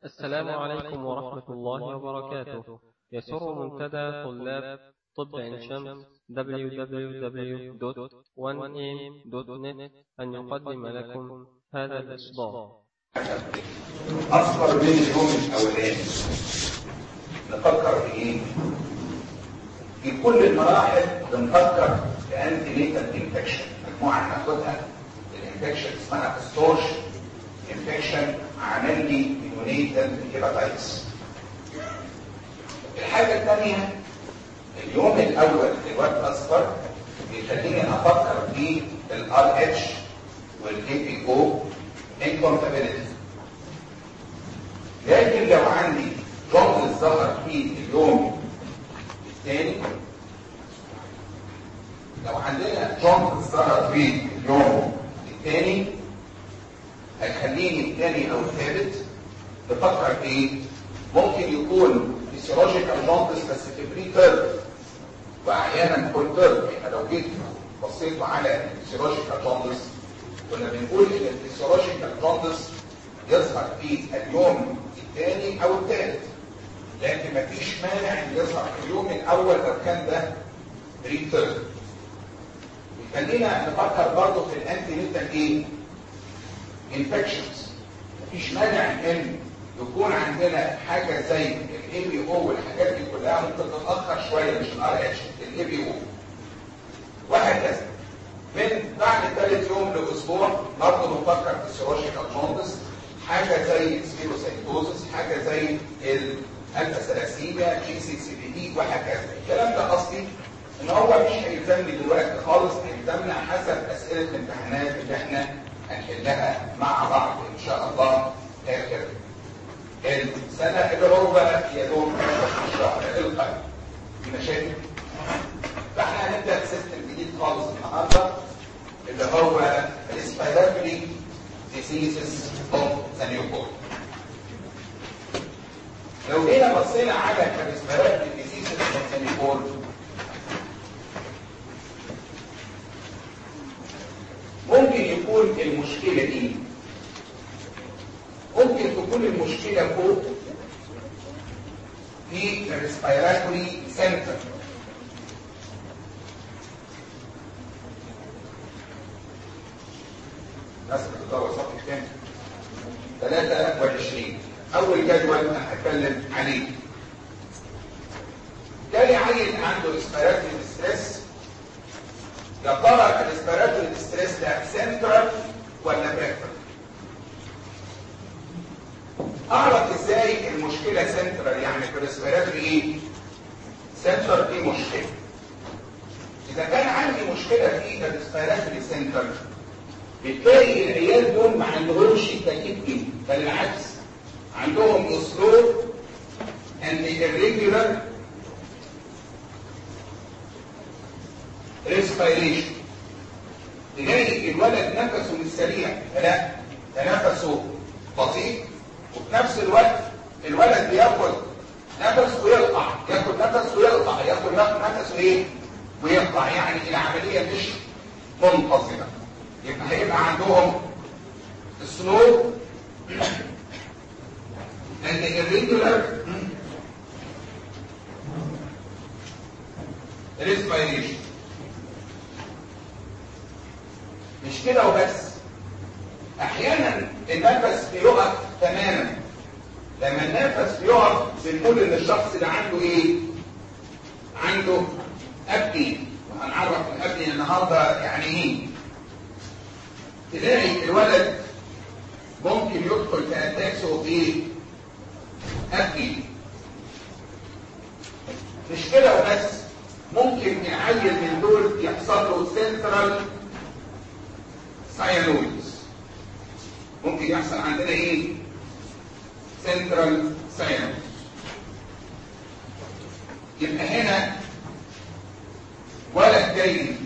السلام عليكم ورحمة الله وبركاته يسر منتدى طلاب طب عين شمس www.1am.net أن يقدم لكم هذا الإصدار أصغر من اليوم الأولاني نفكر في إيه؟ في كل المراحل بنفكر في أنتي نيتال انفكشن مجموعة ناخدها الانفكشن اسمها ستورش انفكشن عمل لي نيونيتال هيباتايتس الحاجة الثانية اليوم الأول للواد أصفر بيخليني أفكر في الار اتش والاي بي او انكونتابيلتي لكن لو عندي جمل ظهر في اليوم الثاني لو عندنا جمل ظهر في اليوم الثاني هيخليني الثاني او الثالث نفكر في ايه؟ ممكن يكون فيسيولوجيكال جونتس بس في بري تيرم واحيانا فول تيرم يعني لو جيت بصيتوا على الفيسيولوجيكال جونتس كنا بنقول ان الفيسيولوجيكال جونتس يظهر في اليوم الثاني او الثالث لكن مفيش مانع ان يظهر في اليوم الاول لو كان ده بري تيرم خلينا نفكر برضه في الانتي نيتال ايه؟ انفكشنز مفيش مانع ان يكون عندنا حاجه زي الاي بي او والحاجات دي كلها ممكن تتاخر شويه مش الار اتش الاي بي او وهكذا من بعد ثالث يوم لاسبوع برضه بنفكر في السيروجيكال جوندس حاجه زي سبيروسايتوزس حاجه زي الالفا سلاسيميا جي 6 سي بي دي وهكذا الكلام ده قصدي ان هو مش هيلزمني دلوقتي خالص هيلزمنا حسب اسئله الامتحانات اللي احنا هنحلها مع بعض ان شاء الله اخر السنه اللي هو بقى يا دوب الشهر القادم مشاكل فاحنا هنبدا سيستم جديد خالص النهارده اللي هو respiratory diseases of the newborn لو جينا بصينا على respiratory diseases of the newborn ممكن يكون المشكلة ايه ممكن تكون المشكلة فوق في الريسبيراتوري سنتر ناس بتدور صفحة كام 23 اول جدول انا هتكلم عليه جالي عيل عنده ريسبيراتوري ستريس يا ترى الريسبيراتوري ستريس ده سنترال ولا بريفرال اعرف ازاي المشكله سنترال يعني في الريسبيراتوري ايه سنترال دي مشكله اذا كان عندي مشكله في الريسبيراتوري سنترال بتلاقي العيال دول ما عندهمش تكييف ايه بل العكس عندهم سلو اند irregular ريسبيريشن تلاقي الولد نفسه مش سريع لا ده نفسه بطيء وفي نفس الوقت الولد بياخد نفس ويقطع ياخد نفس ويقطع ياخد نفس ايه ويقطع يعني العمليه مش منتظمه يبقى هيبقى عندهم سلو and irregular respiration مش كده وبس احيانا النفس بيقف تماما لما النفس بيقف بنقول ان الشخص ده عنده ايه عنده ابني وهنعرف الابني النهارده يعني ايه تلاقي الولد ممكن يدخل في اتاكسه بايه ابني مش كده وبس ممكن العيل من دول يحصل له سنترال ساينويدز ممكن يحصل عندنا ايه سنترال ساينويدز يبقى هنا ولد جاي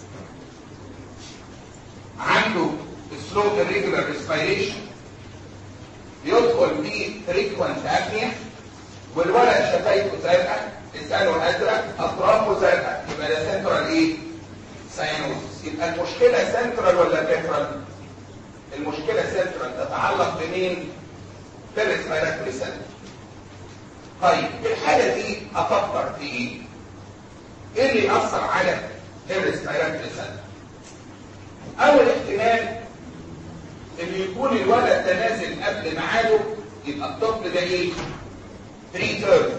عنده سلو irregular respiration بيدخل في frequent apnea والولد شفايفه زرقاء لسانه ازرق اطرافه زرقاء يبقى ده سنترال ايه ساينوزس يبقى المشكلة سنترال ولا بيفرال المشكلة سنترال تتعلق بمين في الريسبيراتوري سنتر طيب في الحالة دي افكر في ايه ايه اللي يأثر على الريسبيراتوري سنتر اول احتمال ان يكون الولد ده نازل قبل ميعاده يبقى الطفل ده ايه بري تيرم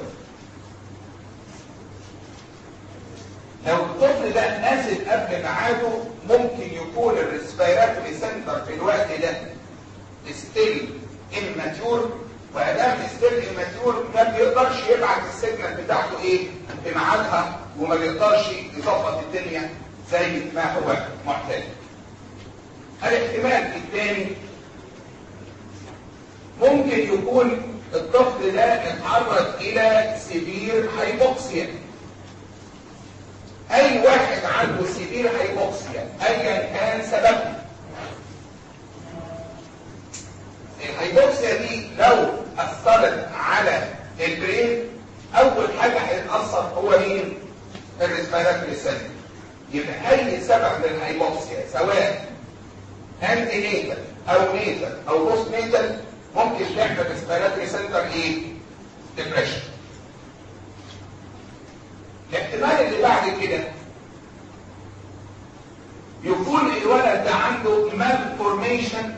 لو الطفل ده نازل قبل ميعاده ممكن يكون الريسبيراتوري سنتر في الوقت ده ستيل immature وادام ستيل immature ما بيقدرش يبعت السيجنال بتاعته ايه في ميعادها وما بيقدرش يظبط الدنيا زي ما هو معتاد الاحتمال الثاني ممكن يكون الطفل ده اتعرض الى سيفير هايبوكسيا اي واحد عنده سيفير هايبوكسيا ايا كان سببه الهايبوكسيا دي لو اثرت على البرين اول حاجه هيتاثر هو مين الريسبيراتوري سيستم يبقى اي سبب للهايبوكسيا سواء انتي نيتال او نيتال او بوست نيتال ممكن تعمل ريسبيراتوري سنتر ايه ديبريشن الاحتمال اللي بعد كده يكون الولد ده عنده مال فورميشن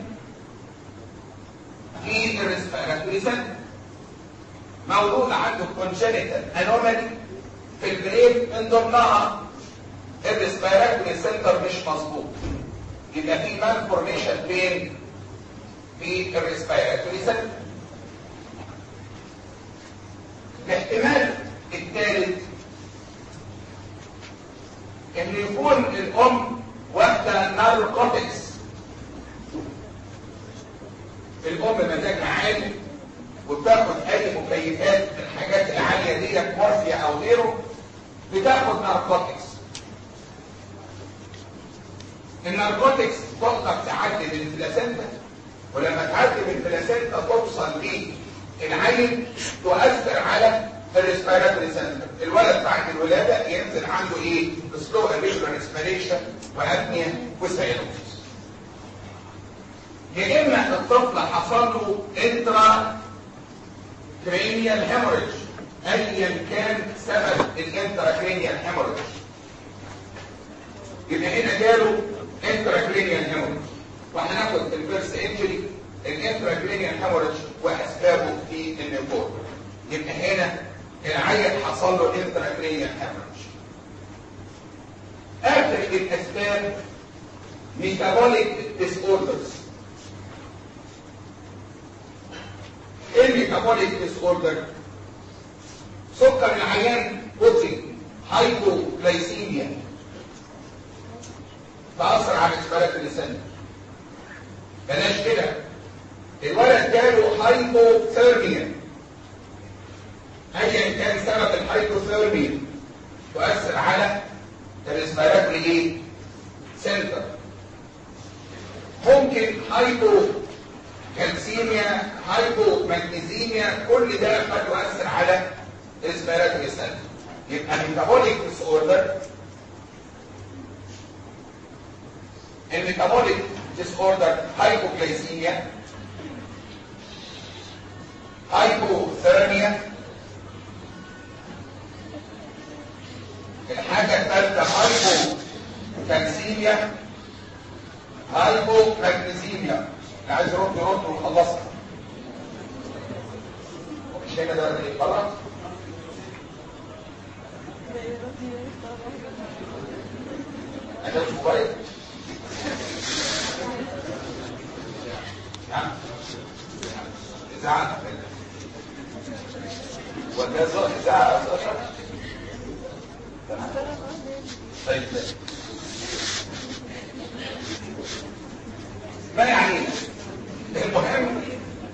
في الريسبيراتوري سنتر مولود عنده كونجنتال انومالي في البرين من ضمنها الريسبيراتوري سنتر مش مظبوط يبقى في مال فورميشن فين في الريسبيراتوري سنتر الاحتمال الثالث ان يكون الام واخده ناركوتكس الام مزاجها عالي وبتاخد اي مكيفات الحاجات العاليه ديت مورفيا او غيره بتاخد ناركوتكس الناركوتكس تقدر تعدي من البلاسنتا ولما تعدي من البلاسنتا توصل للعين تؤثر على الريسبيراتوري سنتر الولد بعد الولاده ينزل عنده ايه سلو اريجولار ريسبيريشن وابنيا وسيروسس يا اما الطفل حصل له انترا كرينيال هيموريج ايا كان سبب الانترا كرينيال هيموريج يبقى هنا جاله انترا كرينيال هيموريج وهناخد الفيرس انجري الانترا كرينيال هيموريج واسبابه في النيوكور يبقى هنا العيل حصل له انترا كرينيال هيموريج اخر الاسباب ميتابوليك ديس اوردرز ايه الميتابوليك ديس اوردر سكر العيان بوتي هايبوغلايسيميا تأثر على اسفلات اللسان بلاش كده الولد جاله هايبوثيرميا ايا كان سبب الهايبوثيرميا تؤثر على الريسبيراتوري ايه سنتر ممكن هايبو كالسيميا هايبو ماجنيزيميا كل ده قد يؤثر على الريسبيراتوري سنتر يبقى ميتابوليك ديس اوردر الميتابوليك ديس اوردر هايبوغلايسيميا هايبوثيرميا الحاجة الثالثة هايبو كالسيميا هايبو ماجنيزيميا اللي عايز يرد يرد ونخلصها مش هنا ده ايه غلط انا مش موبايل نعم اذاعه ولا اذاعه طيب ما يعني المهم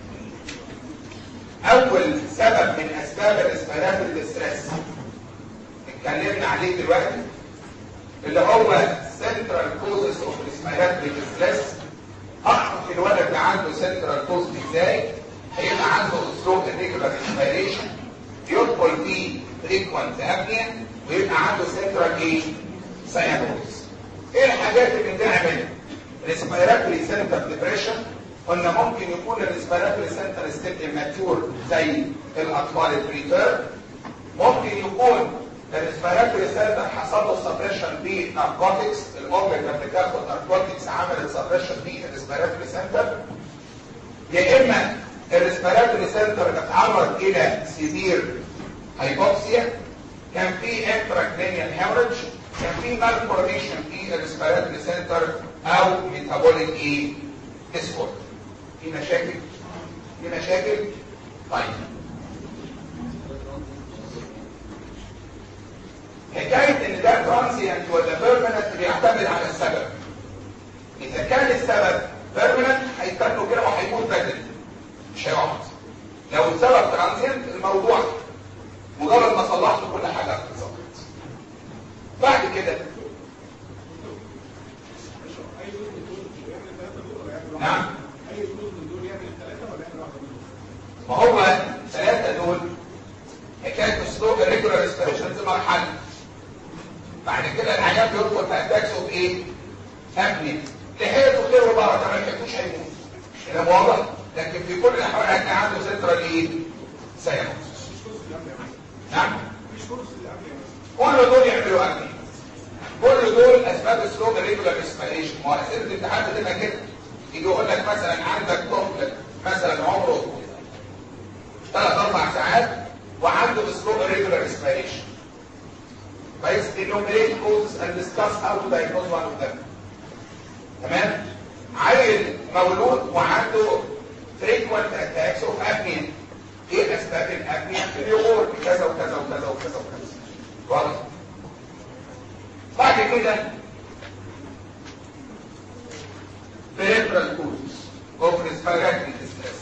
اول سبب من اسباب الاسبرات الستريس اتكلمنا عليه دلوقتي اللي هو سنترال كوزز اوف ريسبيراتوري ستريس اعرف الولد اللي عنده سنترال كوز ازاي هيبقى عنده سلو ريجولار ريسبيريشن يدخل فيه فريكوانت ابنيا ويبقى عنده سنترال ايه ساينوز ايه الحاجات اللي بنعملها ريسبيراتوري سنتر ديبريشن قلنا ممكن يكون الريسبيراتوري سنتر ستيل اماتيور زي الاطفال البريتير ممكن يكون الريسبيراتوري سنتر حصل له سبريشن بناركوتكس الام كانت بتاخد ناركوتكس عملت سبريشن بالريسبيراتوري سنتر يا اما الريسبيراتوري سنتر اتعرض الى سيفير هايبوكسيا كان في انتراكرينيال هيموريدج كان في مالفورميشن في الريسبيراتوري سنتر او ميتابوليك ايه ديسورد في مشاكل في مشاكل طيب حكايه ان ده ترانزيانت ولا بيرمننت بيعتمد على السبب اذا كان السبب بيرمننت هيتاكلوا كده وهيموت بدري مش هيقعد لو السبب ترانزيانت الموضوع مجرد ما صلحت كل حاجه هتتظبط بعد كده نعم ما هو ثلاثة دول حكاية اسلوب الريجولار ريسبيريشن دي مرحلة بعد كده العيان بيدخل في اتاكس اوف ايه؟ ابني لحقته خير وبركة ما لحقتوش هيموت كلام واضح لكن في كل الاحوال هيكون عنده سنترال ايه؟ سيانوس نعم كل دول يعملوا ابني كل دول اسباب اسلوب الريجولار ريسبيريشن ما هو اسئله الامتحان بتبقى كده يجي يقول لك مثلا عندك طفل مثلا عمره ثلاث اربع ساعات وعنده اسلوب الريجولار ريسبيريشن كويس enumerate causes and discuss how to diagnose one of them تمام عيل مولود وعنده frequent attacks of apnea ايه اسباب الابنيا اليغور كذا وكذا وكذا وكذا وكذا واضح بعد كده peripheral causes of respiratory distress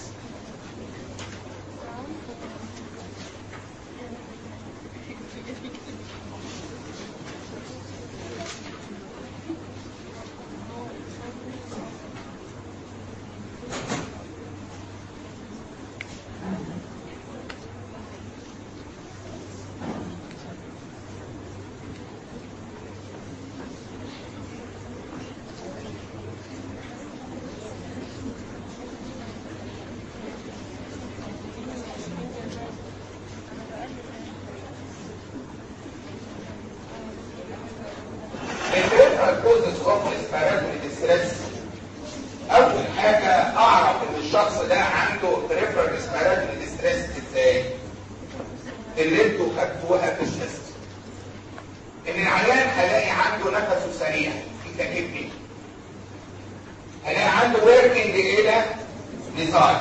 البريفرال كوزز اوف ريسبيراتوري ديستريس اول حاجه اعرف ان الشخص ده عنده بريفرال ريسبيراتوري ديستريس ازاي اللي انتوا خدتوها في التست ان العيان هلاقي عنده نفسه سريع في تكبني هلاقي عنده وركينج الى نزاع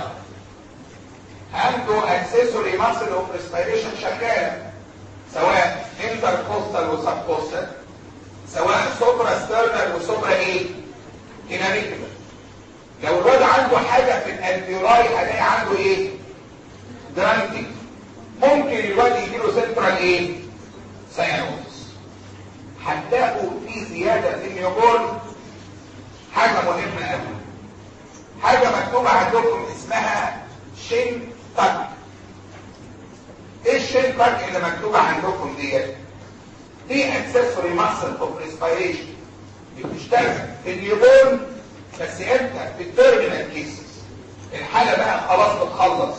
عنده اكسسوري ماسل اوف ريسبيريشن شغاله سواء انتر كوستال وسب كوستال سواء سوبرا ستيرنال وسوبرا ايه كيناميكال لو الواد عنده حاجه في الالفيولاي هلاقي عنده ايه جرانتي ممكن الواد يجيله سنترال ايه سيانوس هتلاقوا في زياده في النيوبورن حاجه مهمه قوي حاجه مكتوبه عندكم اسمها شين تاك ايه الشين تاك اللي مكتوبه عندكم ديت دي اكسسوري ماسل اوف ريسبيريشن بتشتغل في النيوبورن بس امتى في التيرمينال كيسز الحاله بقى خلاص بتخلص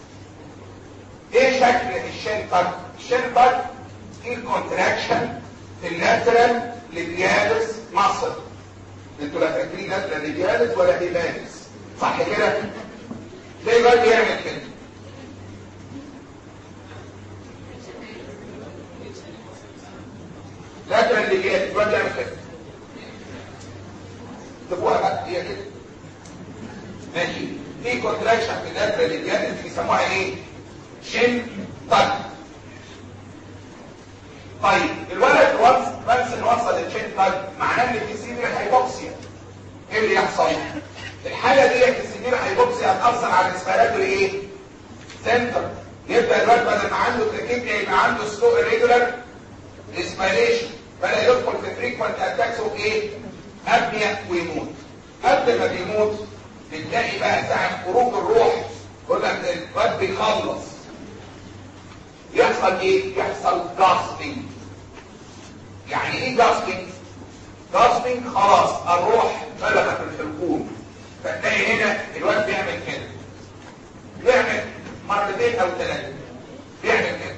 ايه شكل الشين تاك الشين تاك في كونتراكشن في اللاترال ليبيالس ماسل انتوا لا فاكرين لاترال ليبيالس ولا ليبيالس صح كده ليه الواد يعمل كده لاترال ليبيالس الواد يعمل كده تبقوها بقى هي كده ماشي في كونتراكشن في اللاترال ليبيالس بيسموها ايه شين تاك طيب الولد وانس وانس ان وصل للشين تاك معناه ان في سيفير هايبوكسيا ايه اللي يحصل الحاله دي السيفير هايبوكسيا هتاثر على الاسبيراتوري ايه سنتر يبدا الولد بدل ما عنده تكيبنيا يبقى عنده سلو ريجولار اسبيريشن بدا يدخل في فريكوينت اتاكس اوف ايه ابنيا ويموت قبل ما بيموت بتلاقي بقى ساعه خروج الروح يقول لك الواد بيخلص يحصل ايه يحصل جاسبنج يعني ايه جاسبنج جاسبنج خلاص الروح بلغت الحلقوم فتلاقي هنا الواد بيعمل كده بيعمل مرتين او ثلاثه بيعمل كده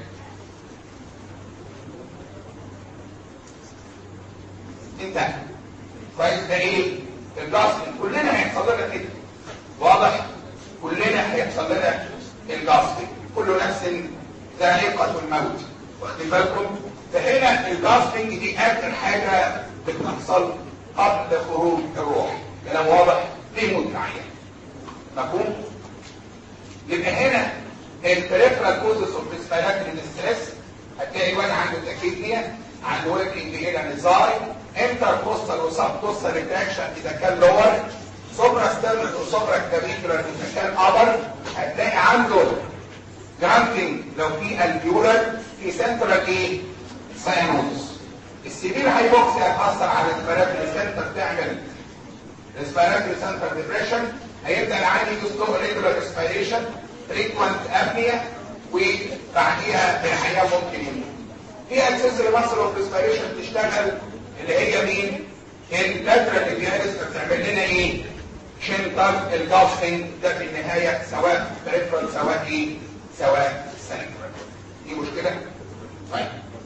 انتهى كويس ده ايه الجاسمنت كلنا هيحصل لنا كده واضح كلنا هيحصل لنا الجاسمنت كل نفس ذائقه الموت واخدين بالكم فهنا الجاسمنت دي اخر حاجه بتحصل قبل خروج الروح كلام واضح ليه متعين مفهوم يبقى هنا البريفرال كوزس اوف ريسبيراتوري ستريس هتلاقي واحد عنده تاكيدنيا عنده وركينج هنا نزاي انتر بوستال وسب بوستال ريتراكشن اذا كان لور سوبرا ستيرنس وسوبرا كابيكولار اذا كان ابر هتلاقي عنده جرانتنج لو في الفيولر في سنترال ايه ساينوز السيفير هايبوكسيا هتاثر على الريسبيراتوري سنتر تعمل ريسبيراتوري سنتر ديبريشن هيبدا العادي يسلو ريجولار ريسبيريشن فريكوانت ابنيا وبعديها الحياه ممكن يموت في اكسسوري ماسل اوف ريسبيريشن تشتغل اللي هي مين اللاترال ابيارس بتعمل لنا ايه شنطر الجافنج ده في النهايه سواء بريفرال سواء ايه سواء سنترال دي مشكله طيب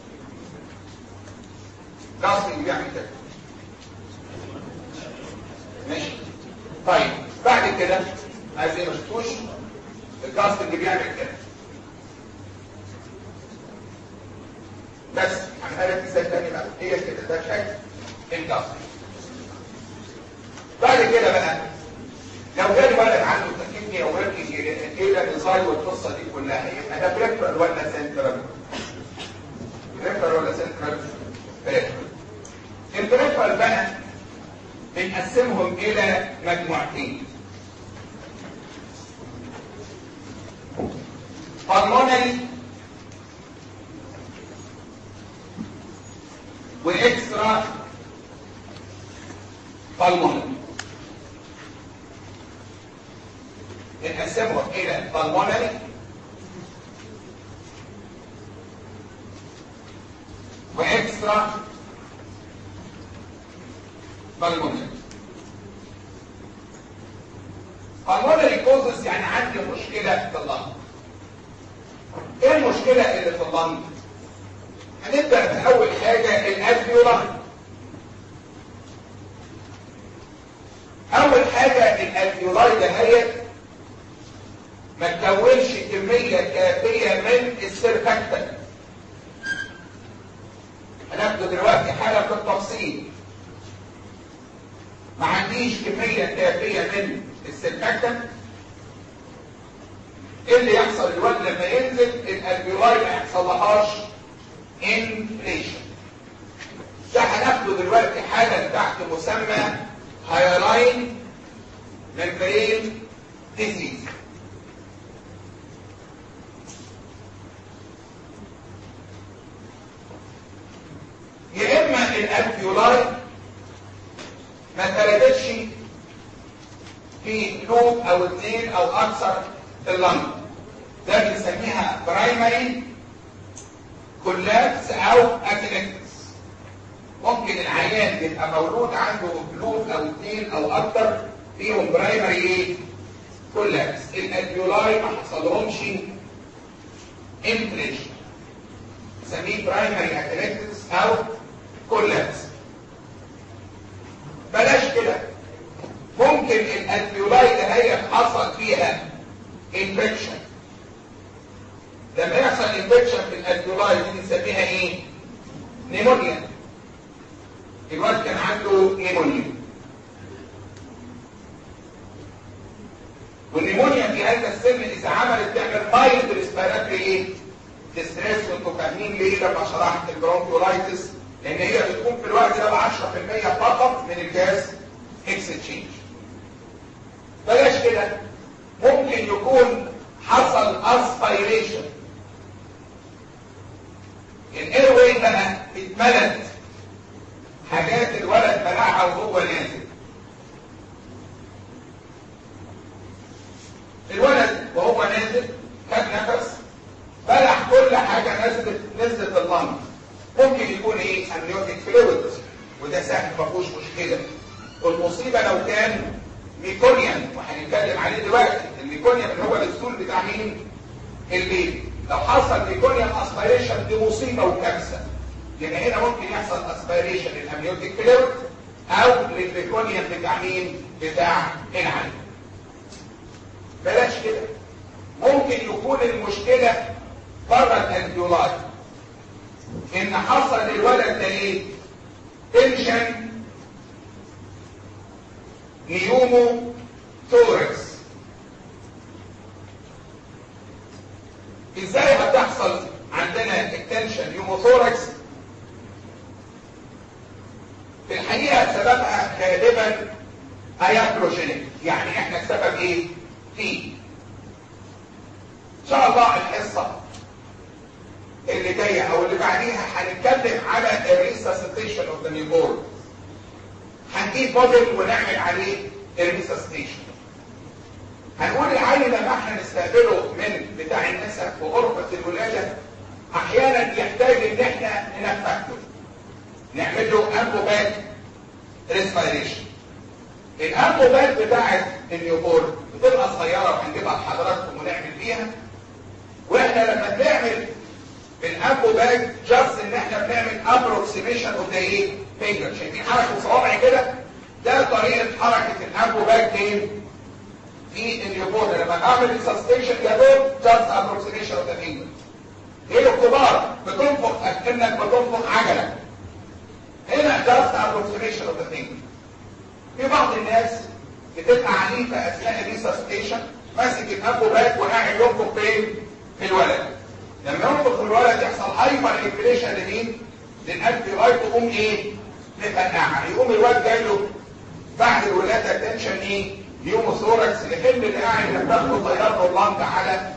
جافنج بيعمل كده ماشي طيب بعد كده عايز ايه ما شفتوش الجاستنج بيعمل كده بس هنعرف ازاي تاني بقى هي كده ده شكل الجاستنج بعد كده بقى لو جالي ولد عنده تكييف او وركينج الى النزاي والقصه دي كلها يبقى ده بريفرال ولا سنترال بريفرال ولا سنترال بريفرال البريفرال بقى بنقسمهم الى مجموعتين pulmonary واكسترا pulmonary بنقسمهم الى pulmonary واكسترا pulmonary pulmonary causes يعني عندي مشكلة في اللنج ايه المشكلة اللي في اللنج هنبدأ بأول حاجة الالفيولار اول حاجة الالفيولاي دهيت ما تكونش كمية كافية من السيرفكتن هناخده دلوقتي حالة في التفصيل ما عنديش كمية كافية من السيرفكتن ايه اللي يحصل الواد لما ينزل الالفيولاي ما يحصلهاش انفليشن ده هناخده دلوقتي حاجة تحت مسمى هايلاين ممبرين ديزيز يا اما الالفيولاي ما ترددش في لوب او اثنين او اكثر في اللنج ده بنسميها برايمري كولابس او اتلكتس ممكن العيان يبقى مولود عنده لوب او اثنين او اكثر فيهم برايمري ايه كولابس الالفيولاي ما حصلهمش انفليشن نسميه برايمري اتلكتس او كولابس بلاش كده ممكن الالفيولاي ده هي حصل فيها انفكشن لما يحصل انفكشن في الالفيولاي دي بنسميها ايه نيمونيا الواد كان عنده نيمونيا والنيمونيا في هذا السن اذا عملت تعمل مايلد ريسبيراتوري ايه ديستريس وانتوا فاهمين ليه لما شرحت البرونكولايتس لان هي بتكون في الوقت ده ب 10% فقط من الجاز اكستشينج بلاش كده ممكن يكون حصل اسبيريشن الايروي بقى اتملت حاجات الولد بلعها وهو نازل الولد وهو نازل خد نفس بلع كل حاجه نزلت نزلت اللنج ممكن يكون ايه امنيوتيك فلويد وده سهل ما فيهوش مشكله والمصيبه لو كان ميكونيوم وهنتكلم عليه دلوقتي الميكونيوم اللي هو الاسطول بتاع مين البيبي لو حصل ميكونيوم اسبيريشن دي مصيبه وكارثه يبقى هنا ممكن يحصل اسبيريشن للامنيوتيك فلويد او للميكونيوم بتاع مين بتاع العين بلاش كده ممكن يكون المشكله بره الانفيولاي ان حصل للولد ده ايه تنشن نيومو ثوركس ازاي هتحصل عندنا التنشن نيوموثوركس في الحقيقه سببها غالبا اياتروجينيك يعني احنا السبب ايه فيه ان شاء الله الحصه اللي جايه او اللي بعديها هنتكلم على الريساسيتيشن اوف ذا نيوبورن هنجيب موديل ونعمل عليه الريساسيتيشن هنقول العيل لما احنا نستقبله من بتاع النسب في غرفه الولاده احيانا يحتاج ان احنا ننفخه نعمل له امبوبات ريسبيريشن الامبوبات بتاعت النيوبورن بتبقى صغيره وهنجيبها لحضراتكم ونعمل بيها واحنا لما بنعمل الامبو باج جاست ان احنا بنعمل ابروكسيميشن اوف ذا ايه فينجر شايفين حركه صوابعي كده ده طريقه حركه الامبو باج فين في اليوبورن لما اعمل ريسستيشن يا دوب جاست ابروكسيميشن اوف ذا فينجر هي الكبار بتنفخ اكنك بتنفخ عجله هنا جاست ابروكسيميشن اوف ذا فينجر في بعض الناس بتبقى عنيفه اثناء الريسستيشن ماسك الامبو باج وقاعد ينفخ فين في الولد لما ينفخ الولد يحصل هايبر انفليشن لمين للقلب لغايه تقوم ايه مفنعه يقوم الولد جاي له بعد الولاده تنشن ايه نيوموثوركس الحلم اللي قاعد يفتحه طيار اورلاند على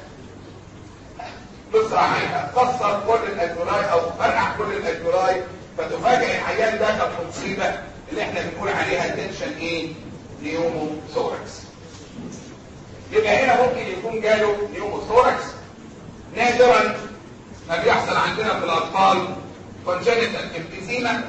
بسرعه عليها كسر كل الالفولاي او فرقع كل الالفولاي فتفاجئ العيان ده كانت مصيبه اللي احنا بنقول عليها تنشن ايه نيوموثوركس يبقى هنا ممكن يكون جاله نيوموثوركس نادرا ما بيحصل عندنا في الاطفال congenital emphysema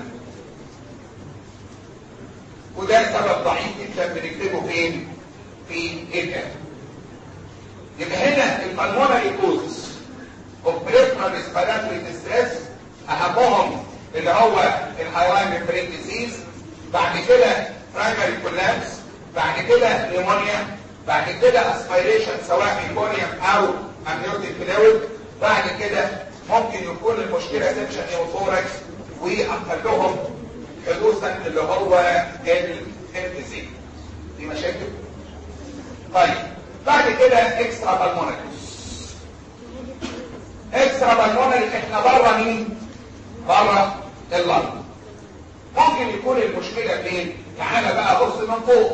وده سبب ضعيف جدا بنكتبه فين في الكتاب يبقى هنا البلمونري كوزز اوف بريفرال ريسبيراتوري ديستريس اهمهم اللي هو الهايلاين ميمبرين ديزيز بعد كده برايمري كولابس بعد كده نيمونيا بعد كده اسبيريشن سواء ميكونيوم او امنيوتيك فلويد بعد كده ممكن يكون المشكله تنشا نيوثوركس واقلهم حدوثا اللي هو الانفيزيم دي مشاكل طيب بعد كده اكسترا بالمونري اكسترا بالمونري احنا بره مين بره اللنج ممكن يكون المشكله فين تعالى بقى بص من فوق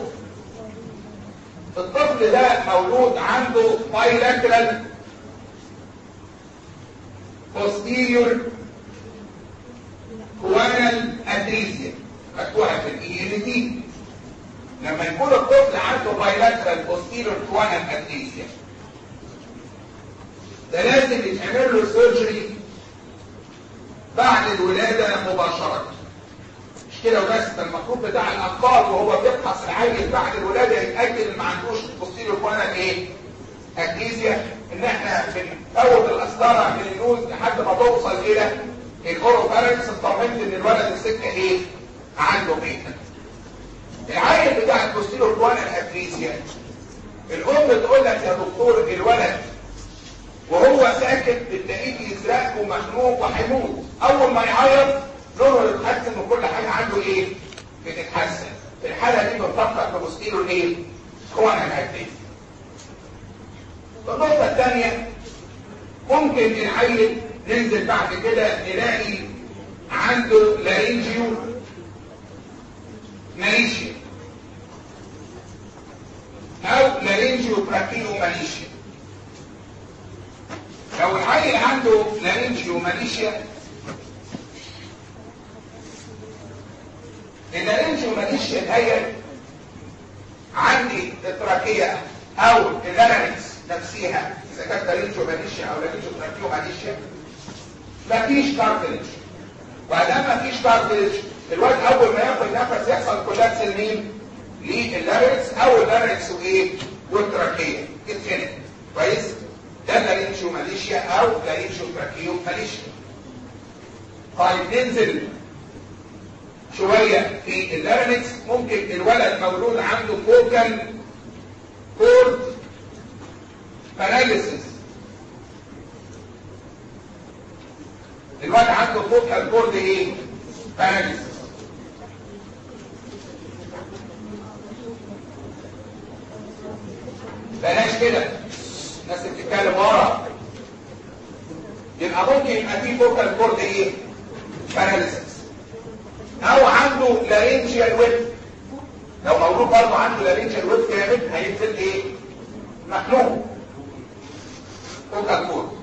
الطفل ده مولود عنده بايلاترال posterior coronal atresia مكتوبه في الاي ال تي لما يكون الطفل عنده بايلاترال posterior coronal atresia ده لازم يتعمل له سيرجري بعد الولاده مباشره مش كده وبس ده المفروض بتاع الاطفال وهو بيفحص العيل بعد الولاده يتاكد ان ما عندوش posterior coronal ايه اجنيزيا ان احنا بنفوت الاسطره من النوز لحد ما توصل الى الاوروفارنكس اطمنت ان الولد السكه ايه عنده بيتا العيل بتاع البوستيرو كوانا الاجنيزيا الام تقول لك يا دكتور الولد وهو ساكت بتلاقيه يزرق ومخنوق وهيموت اول ما يعيط لونه يتحسن وكل حاجه عنده ايه بتتحسن في الحاله دي بنفكر في بوستيرو الايه كوانا الاجنيزيا النقطة الثانية ممكن العيل ننزل بعد كده نلاقي عنده لارينجيو ماليشيا او لارينجيو براكيو ماليشيا لو العيل عنده لارينجيو ماليشيا اللارينجيو ماليشيا الهيئة عندي التراكية او اللارينكس نفسها اذا كانت لارينجو ماليشيا او لارينجو تراكيو ماليشيا مفيش كارتلج وادام مفيش كارتلج الواد اول ما ياخد نفس يحصل كولابس لمين لللارنكس او اللارنكس وايه والتراكيه اتخنق كويس ده لارنشيو ماليشيا او لارنشيو تراكيو ماليشيا طيب ننزل شوية في اللارنكس ممكن الولد مولود عنده فوكال كورد باراليسيس الولد عنده فوكال كورد ايه باراليسيس بلاش كده الناس اللي بتتكلم ورا يبقى ممكن يبقى فيه فوكال كورد ايه باراليسيس او عنده لارينجيال ويب لو مولود برضه عنده لارينجيال ويب كامل هينزل ايه مخلوق فوكال كورد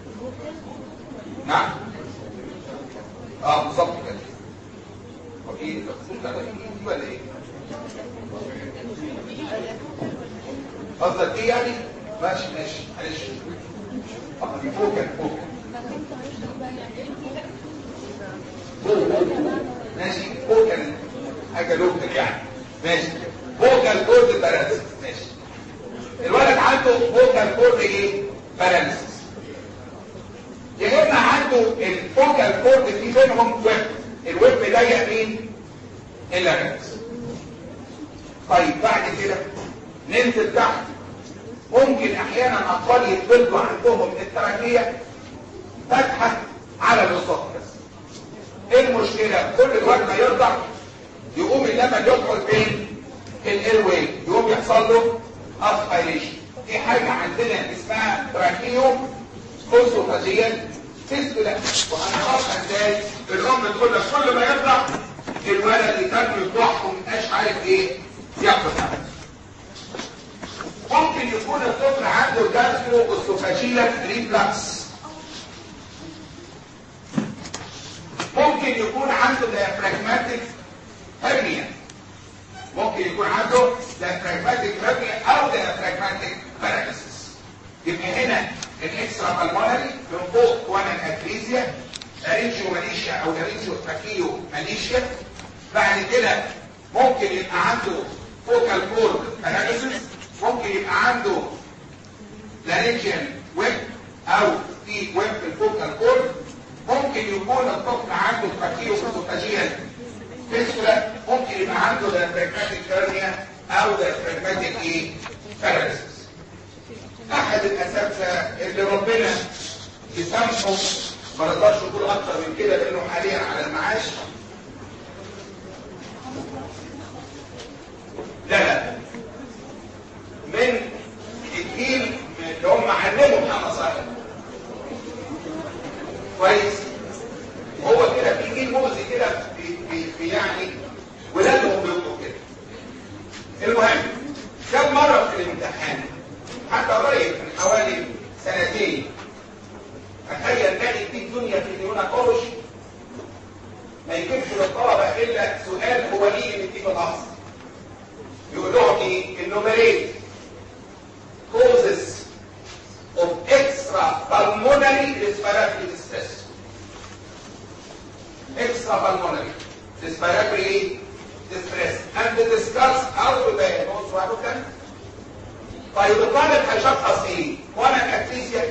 نعم اه بالظبط كده اوكي ده دي ولا ايه قصدك ايه يعني ماشي ماشي معلش اه دي فوكال فوكال ماشي فوكال حاجه لوكال يعني ماشي فوكال كورد باراليسيس ماشي الولد عنده فوكال كورد ايه باراليسيس يا اما عنده الفوكال كورد في بينهم ويب الويب ضيق مين اللارنكس طيب بعد كده ننزل تحت ممكن احيانا اطفال يتولدوا عندهم التراكيه فتحه على الاسوفجس ايه المشكله كل الوقت ما يرضع يقوم اللبن يدخل فين في الايرواي يقوم يحصل له اسبيريشن في حاجه عندنا اسمها تراكيو اوسوفاجيال فيستولا وهنعرفها ازاي الام تقول لك كل ما يرضع الولد يكمل يضحك ومبقاش عارف ايه ياخد نفس ممكن يكون الطفل عنده جاسترو اوسوفاجيال ريفلكس ممكن يكون عنده diaphragmatic hernia ممكن يكون عنده diaphragmatic hernia او diaphragmatic paralysis يبقى هنا الاكسترا بالمونري من فوق كوانا اتريزيا لارينجيو ماليشيا او لارينجيو تراكيو ماليشيا بعد كده ممكن يبقى عنده فوكال كورد باراليسيس ممكن يبقى عنده لارينجيال ويب او في ويب في الفوكال كورد ممكن يكون الطفل عنده تراكيو اوسوفاجيال فيستولا ممكن يبقى عنده diaphragmatic hernia او diaphragmatic ايه paralysis احد الاساتذه اللي ربنا يسامحه ما نقدرش نقول اكتر من كده لانه حاليا على المعاش لا لا من الجيل اللي هم علموا محمد صالح كويس هو كده في جيل مؤذي كده في, في, في يعني ولادهم بيبقوا كده المهم كم مره في الامتحان حتى قريب من حوالي سنتين تخيل نادي في الدنيا في مليون قرش ما يجيبش للطلبه الا سؤال هو ليه اللي في الاصل يقول لهم ايه النوميريت causes of extra pulmonary respiratory distress extra pulmonary respiratory distress and discuss how to diagnose what can طيب الطالب هيشخص ايه؟ وانا اكتيزيا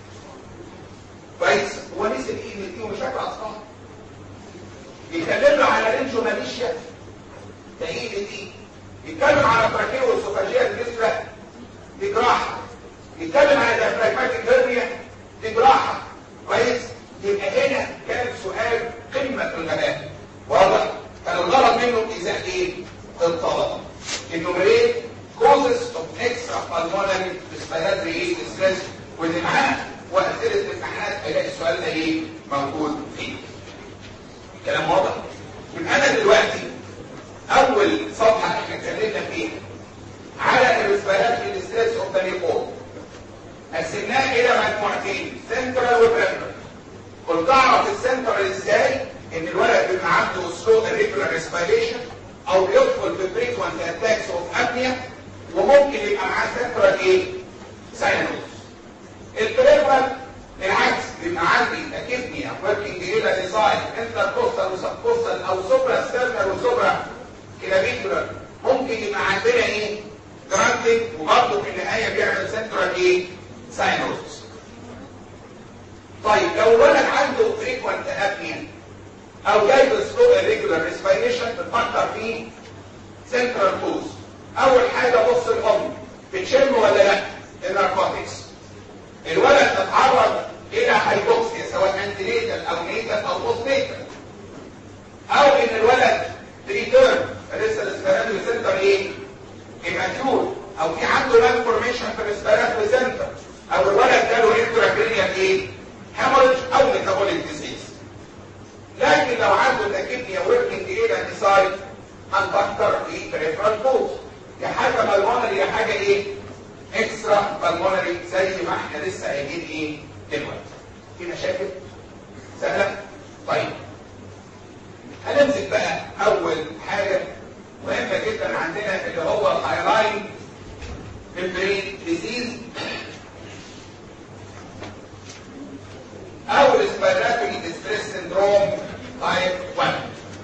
كويس هو نسي الايه اللي فيه مشاكل اطفال يكلمنا على رينجو ماليشيا ده ايه دي يتكلم على تراكيو والسوفاجيا الجسرة دي جراحة يتكلم على ديافراجماتيك هيرنيا دي جراحة كويس يبقى هنا كان سؤال قمة الغباء واضح كان الغرض منه ازاء ايه الطلبة النمرين causes of extra pulmonary respiratory distress واللي معاه واسئله الامتحانات هيلاقي السؤال ده ايه موجود فيه الكلام واضح يبقى انا دلوقتي اول صفحه احنا اتكلمنا فيها على الريسبيراتوري ديستريس اوف ذا نيكول قسمناه الى مجموعتين سنترال وبريفرال قلت اعرف السنترال ازاي ان الولد بيبقى عنده سلو irregular ريسبيريشن او يدخل في فريكوانت اتاكس اوف ابنيا وممكن يبقى معاه سنترال ايه ساينوس البريفرال العكس بيبقى عندي اكيدنيا وركينج الى ديزاين انتر كوستال وسب كوستال او سوبرا ستيرنال وسوبرا كلافيكولار ممكن يبقى كونجستد وبرضه في النهايه بيعمل سنترال ايه؟ ساينوزس. طيب لو ولد عنده فريكوانت ابنيا او جاي بسلو ريجولار ريسبيريشن بتفكر فيه سنترال كوز. اول حاجه بص الام بتشم ولا لا؟ الناركوتكس. الولد اتعرض الى هايبوكسيا سواء انتينيتال او نيتال او بوست نيتال. او ان الولد ريتيرن لسه الاسبيراتوري سنتر ايه؟ ايماتيور او في عنده مالفورميشن في الاسبيراتوري سنتر او الولد جاله انتراكرينيال ايه؟ هيموريج او ميتابوليك ديزيز. لكن لو عنده تاكيدنيا وركينج ايه انتيسايد هنفكر في بريفرال كوز يا حاجه بالمونري يا حاجه ايه؟ اكسترا بالمونري زي ما احنا لسه قايلين ايه دلوقتي. في مشاكل؟ سهله؟ طيب هنمسك بقى اول حاجة مهمة جدا عندنا اللي هو الهايلاين ممبرين ديزيز او الاسبيراتوري ديستريس سندروم تايب 1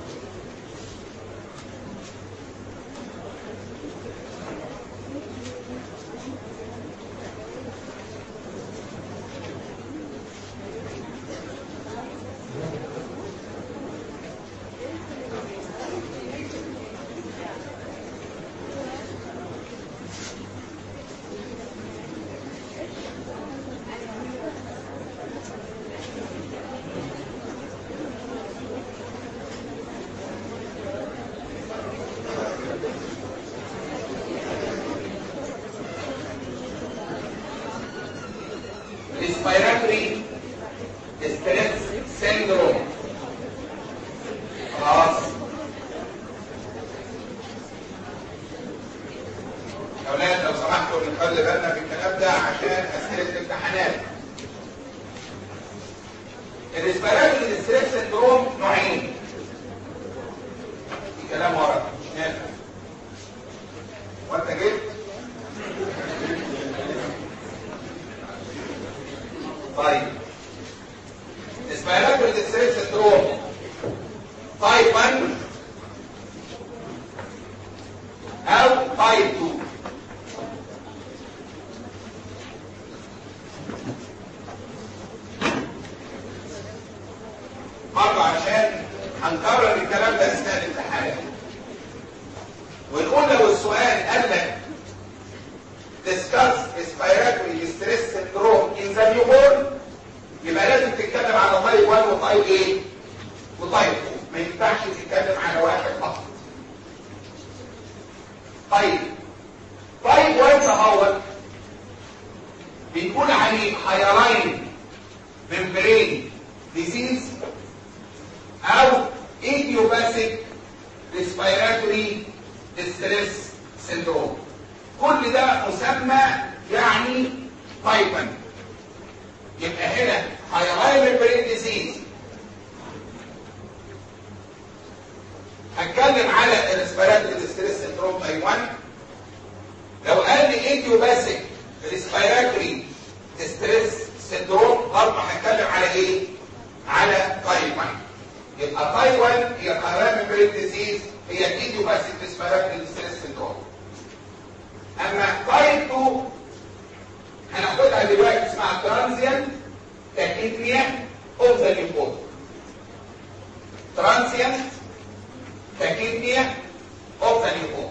respiratory distress syndrome خلاص يا اولاد لو سمحتوا نخلي بالنا في الكلام ده عشان اسئله الامتحانات الريسبيراتوري ديستريس سندروم نوعين في كلام ورا مش نافع وانت جبت طيب اسبيراتوري ديستريس سندروم تايب 1 او تايب 2 برضه عشان هنكرر الكلام ده اثناء الامتحان ونقول لو السؤال قال لك discuss respiratory distress syndrome in the newborn يبقى لازم تتكلم على تايب 1 وتايب ايه؟ وتايب 2 ما ينفعش تتكلم على واحد فقط. طيب تايب 1 اهوت بيكون عليه هايلاين ممبرين ديزيز او ايديوباثيك ريسبيراتوري ديستريس سيندروم كل ده مسمى يعني تايب 1 يبقى هنا هايلاين ممبرين ديزيز هتكلم على الريسبيراتوري ديستريس سيندروم تايب 1 لو قال لي ايديوباثيك ريسبيراتوري ديستريس سيندروم برضه هتكلم على ايه؟ على تايب 1 يبقى تايب 1 هي هايلاين ممبرين ديزيز هي الايديوباثيك ريسبيراتوري ديستريس سيندروم اما تايب 2 هناخدها دلوقتي اسمها ترانزيانت تاكيدنيا اوف ذا ليمفوما ترانزيانت تاكيدنيا اوف ذا ليمفوما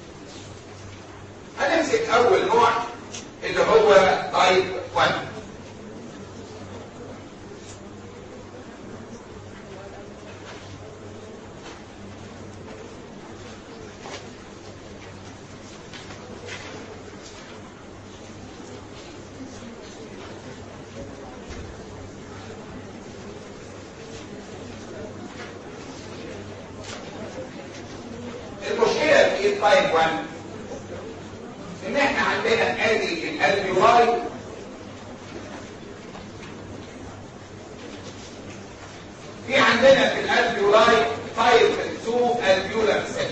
هنمسك اول نوع اللي هو تايب 1 المشكلة في التايب 1 ان احنا عندنا ادي الالفيولاي في عندنا في الالفيولاي تايب 2 الفيولار سيل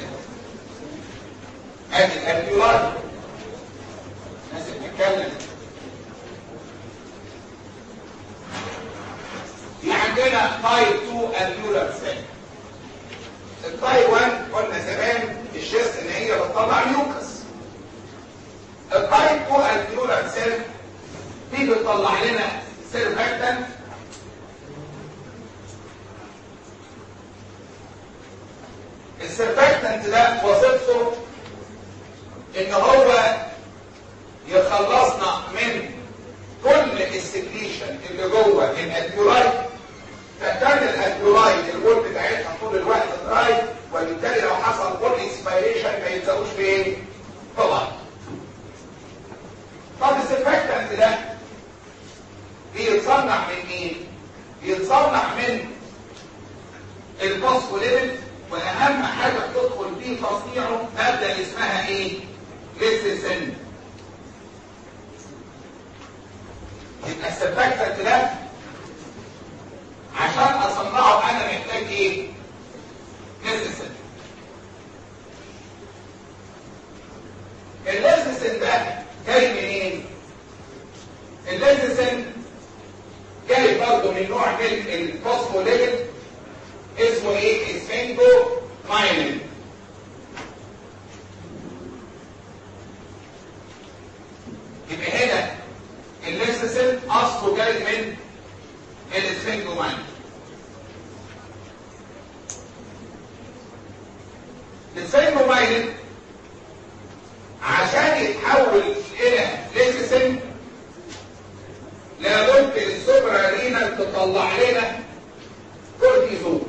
ادي الالفيولاي الناس اللي بتتكلم في عندنا تايب 2 الفيولار سيل التايب 1 قلنا زمان الجست ان هي بتطلع ميوكس التايب 2 الفيولار سيل دي بتطلع لنا سيرفكتنت السيرفكتنت ده وظيفته ان هو يخلصنا من كل السكريشن اللي جوه الالفيولاي فكان الالفيولاي الوول بتاعتها طول الوقت دراي وبالتالي لو حصل كل اسبيريشن ما يلزقوش في ايه؟ طبعا طب السيرفكتنت ده بيتصنع من ايه؟ بيتصنع من الفوسفوليبيد واهم حاجه بتدخل فيه تصنيعه ماده اسمها ايه؟ ليسيسين يبقى السرفكتنت ده عشان اصنعه انا محتاج ايه؟ ليسيسين الليسيسين ده جاي منين؟ الليسيسين جاي برضه من نوع من الفوسفوليبيد اسمه ايه؟ اسفنجو مايلين يبقى هنا الليسيسين اصله جاي من الاسفنجو مايلين الاسفنجو مايلين عشان يتحول الى ليسيسين لابد السوبرا رينا تطلع لنا كورتيزون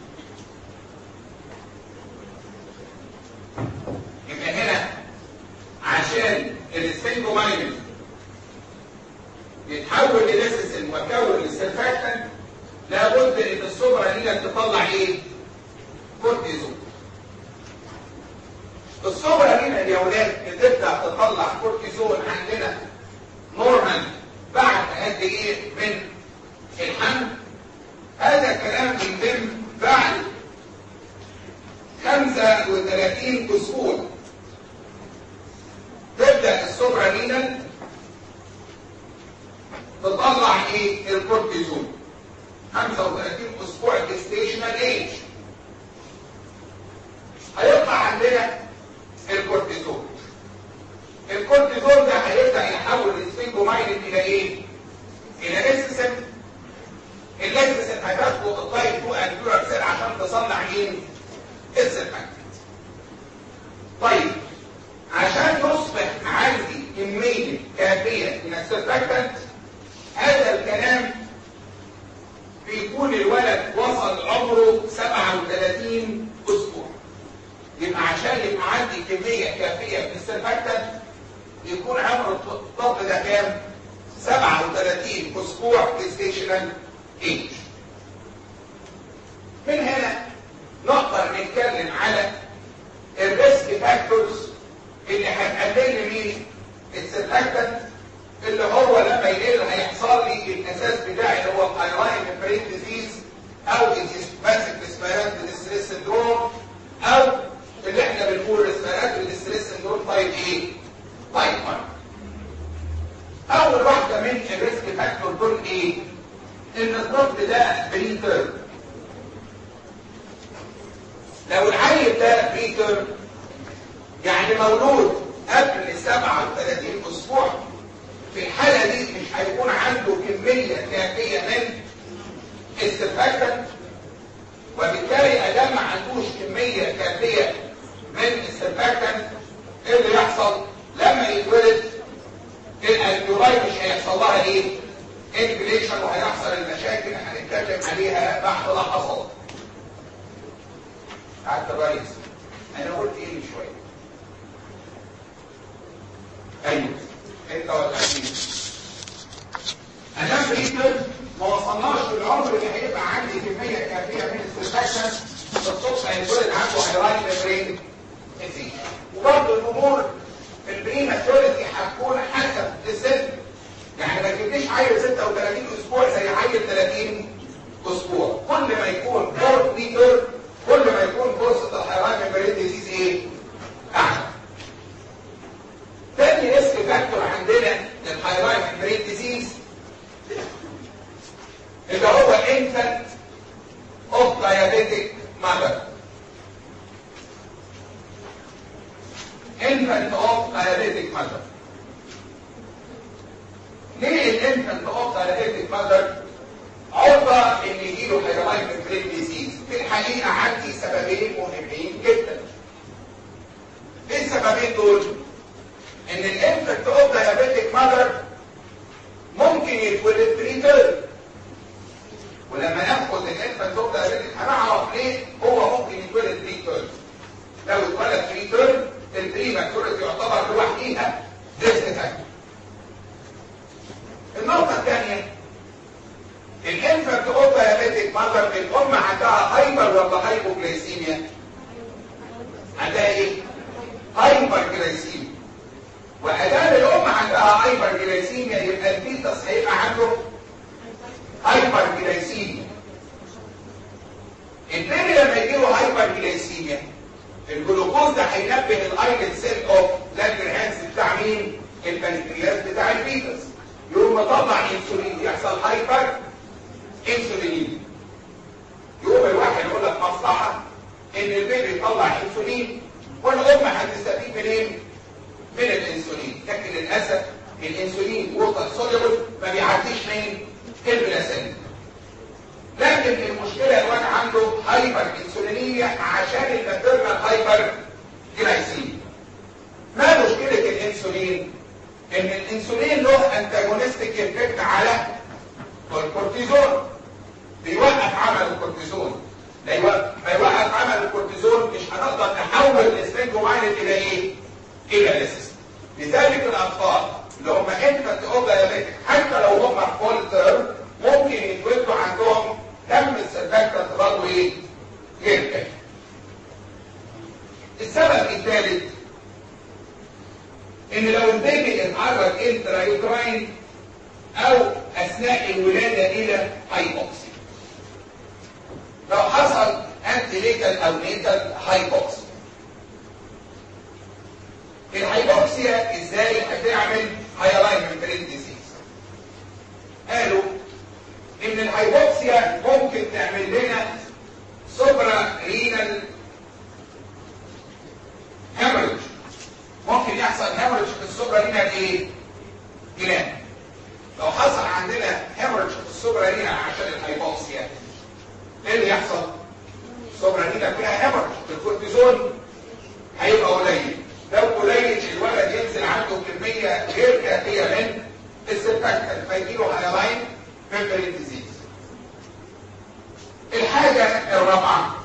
يبقى هنا عشان السفنجومايلين يتحول لليسيسين ويكون للسيرفاكتنت لابد ان السوبرا رينا تطلع ايه؟ كورتيزون السوبرا رينا يا ولاد بتبدا تطلع كورتيزون عندنا نورمال بعد قد ايه من الحمل هذا الكلام بيتم بعد 35 اسبوع تبدا السوبرا رينال تطلع ايه الكورتيزون 35 اسبوع جستيشنال ايج هيطلع عندنا الكورتيزون الكورتيزون ده هيبدا يحول السفنجومايلين الى ايه الى اسيسن الليسيسن هتاخده التايب 2 انفيورال سيل عشان تصنع مين السيرفكتنت طيب عشان يصبح عندي كميه كافيه من السيرفكتنت هذا الكلام بيكون الولد وصل عمره 37 اسبوع يبقى عشان يبقى عندي كميه كافيه من السيرفكتنت يكون عمر الطفل ده كام 37 اسبوع جستيشنال ايج من هنا نقدر نتكلم على الريسك فاكتورز اللي هتقلل لي مين السيرفكتنت اللي هو لما يقل هيحصل لي الاساس بتاعي اللي هو الثايرويد ميمبرين ديزيز او الاسباسيك ريسبيراتوري ستريس سندروم او اللي احنا بنقول ريسبيراتوري ستريس سندروم تايب ايه تايب 1 اول واحده من الريسك فاكتور دول ايه ان الطفل ده بريتر لو العيل ده بريتر يعني مولود قبل ال 37 اسبوع في الحاله دي مش هيكون عنده كميه كافيه من السرفاكتنت وبالتالي ادام ما عندوش كميه كافيه من السرفاكتنت ايه اللي يحصل لما يتولد الالفيولاي مش هيحصل لها ايه انفليشن وهيحصل المشاكل اللي هنتكلم عليها بعد لحظات قعدت كويس انا قلت ايه من شويه ايوه انت والتحديد ادام بريتر ما وصلناش للعمر اللي هيبقى عندي كميه كافيه من السرفاكشن الصبح هيتولد عنده هيراين ميمبرين وبرضه الامور في البريماتوريتي هتكون حسب السن يعني ما تجيبليش عيل 36 اسبوع زي عيل 30 اسبوع كل ما يكون فور بريتر كل ما يكون فرصه الحيوان ميمبرين ديزيز ايه؟ اعلى تاني ريسك فاكتور عندنا للحيوان ميمبرين ديزيز اللي هو infant of diabetic mother infant of diabetic mother مادر عرضة ان يجيله هيلاين برين ديزيز في الحقيقة عندي سببين مهمين جدا ايه السببين دول؟ ان الانفكت اوف دايابيتك مادر ممكن يتولد بريتيرم ولما ناخد الانفكت اوف دايابيتك هنعرف ليه هو ممكن يتولد بريتيرم لو اتولد بريتيرم البريماتوريتي يعتبر لوحديها ريسك فاكتور النقطة الثانية الانفكت اوف دايابيتك مادر الام عندها هايبر ولا هايبوجلايسيميا؟ عندها ايه؟ هايبر جلايسيميا وادام الام عندها هايبر جلايسيميا يبقى الفيتس هيبقى عنده هايبر جلايسيميا البيبي لما يجي له هايبر جلايسيميا الجلوكوز ده هينبه الايلت سيل اوف لانجرهانز بتاع مين؟ البنكرياس بتاع الفيتس يقوم مطلع انسولين يحصل هايبر انسولين يقوم الواحد يقول لك مصلحه ان البيبي يطلع انسولين والام هتستفيد منين؟ من الانسولين لكن للاسف الانسولين ووتر سوليبل ما بيعديش من البلاسينتا لكن المشكله الواد عنده هايبر انسولينيه عشان الماتيرنال هايبر جلايسيميا ما مشكله الانسولين ان الانسولين له انتاجونستيك افكت على الكورتيزون بيوقف عمل الكورتيزون لا يوقف ما يوقف عمل الكورتيزون مش هنقدر نحول الاسفنجوماين الى ايه الى ليسيس لذلك الاطفال اللي هم انفنت اوف دايابيتك حتى لو هم فول تيرم ممكن يتولدوا عندهم دم السرفاكتنت برضه ايه غير كده السبب الثالث ان لو البيبي اتعرض انترا يوتراين او اثناء الولاده الى هايبوكسي لو حصل انتي ليتال او نيتال هايبوكسي الهايبوكسيا ازاي هتعمل هايلاين برين ديزيز قالوا ان الهايبوكسيا ممكن تعمل لنا سوبرا رينال هيموريج ممكن يحصل هيموريج في السوبرا رينال ايه جلاند لو حصل عندنا هيموريج في السوبرا رينال عشان الهايبوكسيا ايه اللي يحصل السوبرا رينال فيها هيموريج الكورتيزون هيبقى قليل لو قليل الولد ينزل عنده كميه غير كافيه من السيرفاكتال فيجيله هايلاين ميمبرين ديزيز الحاجه الرابعه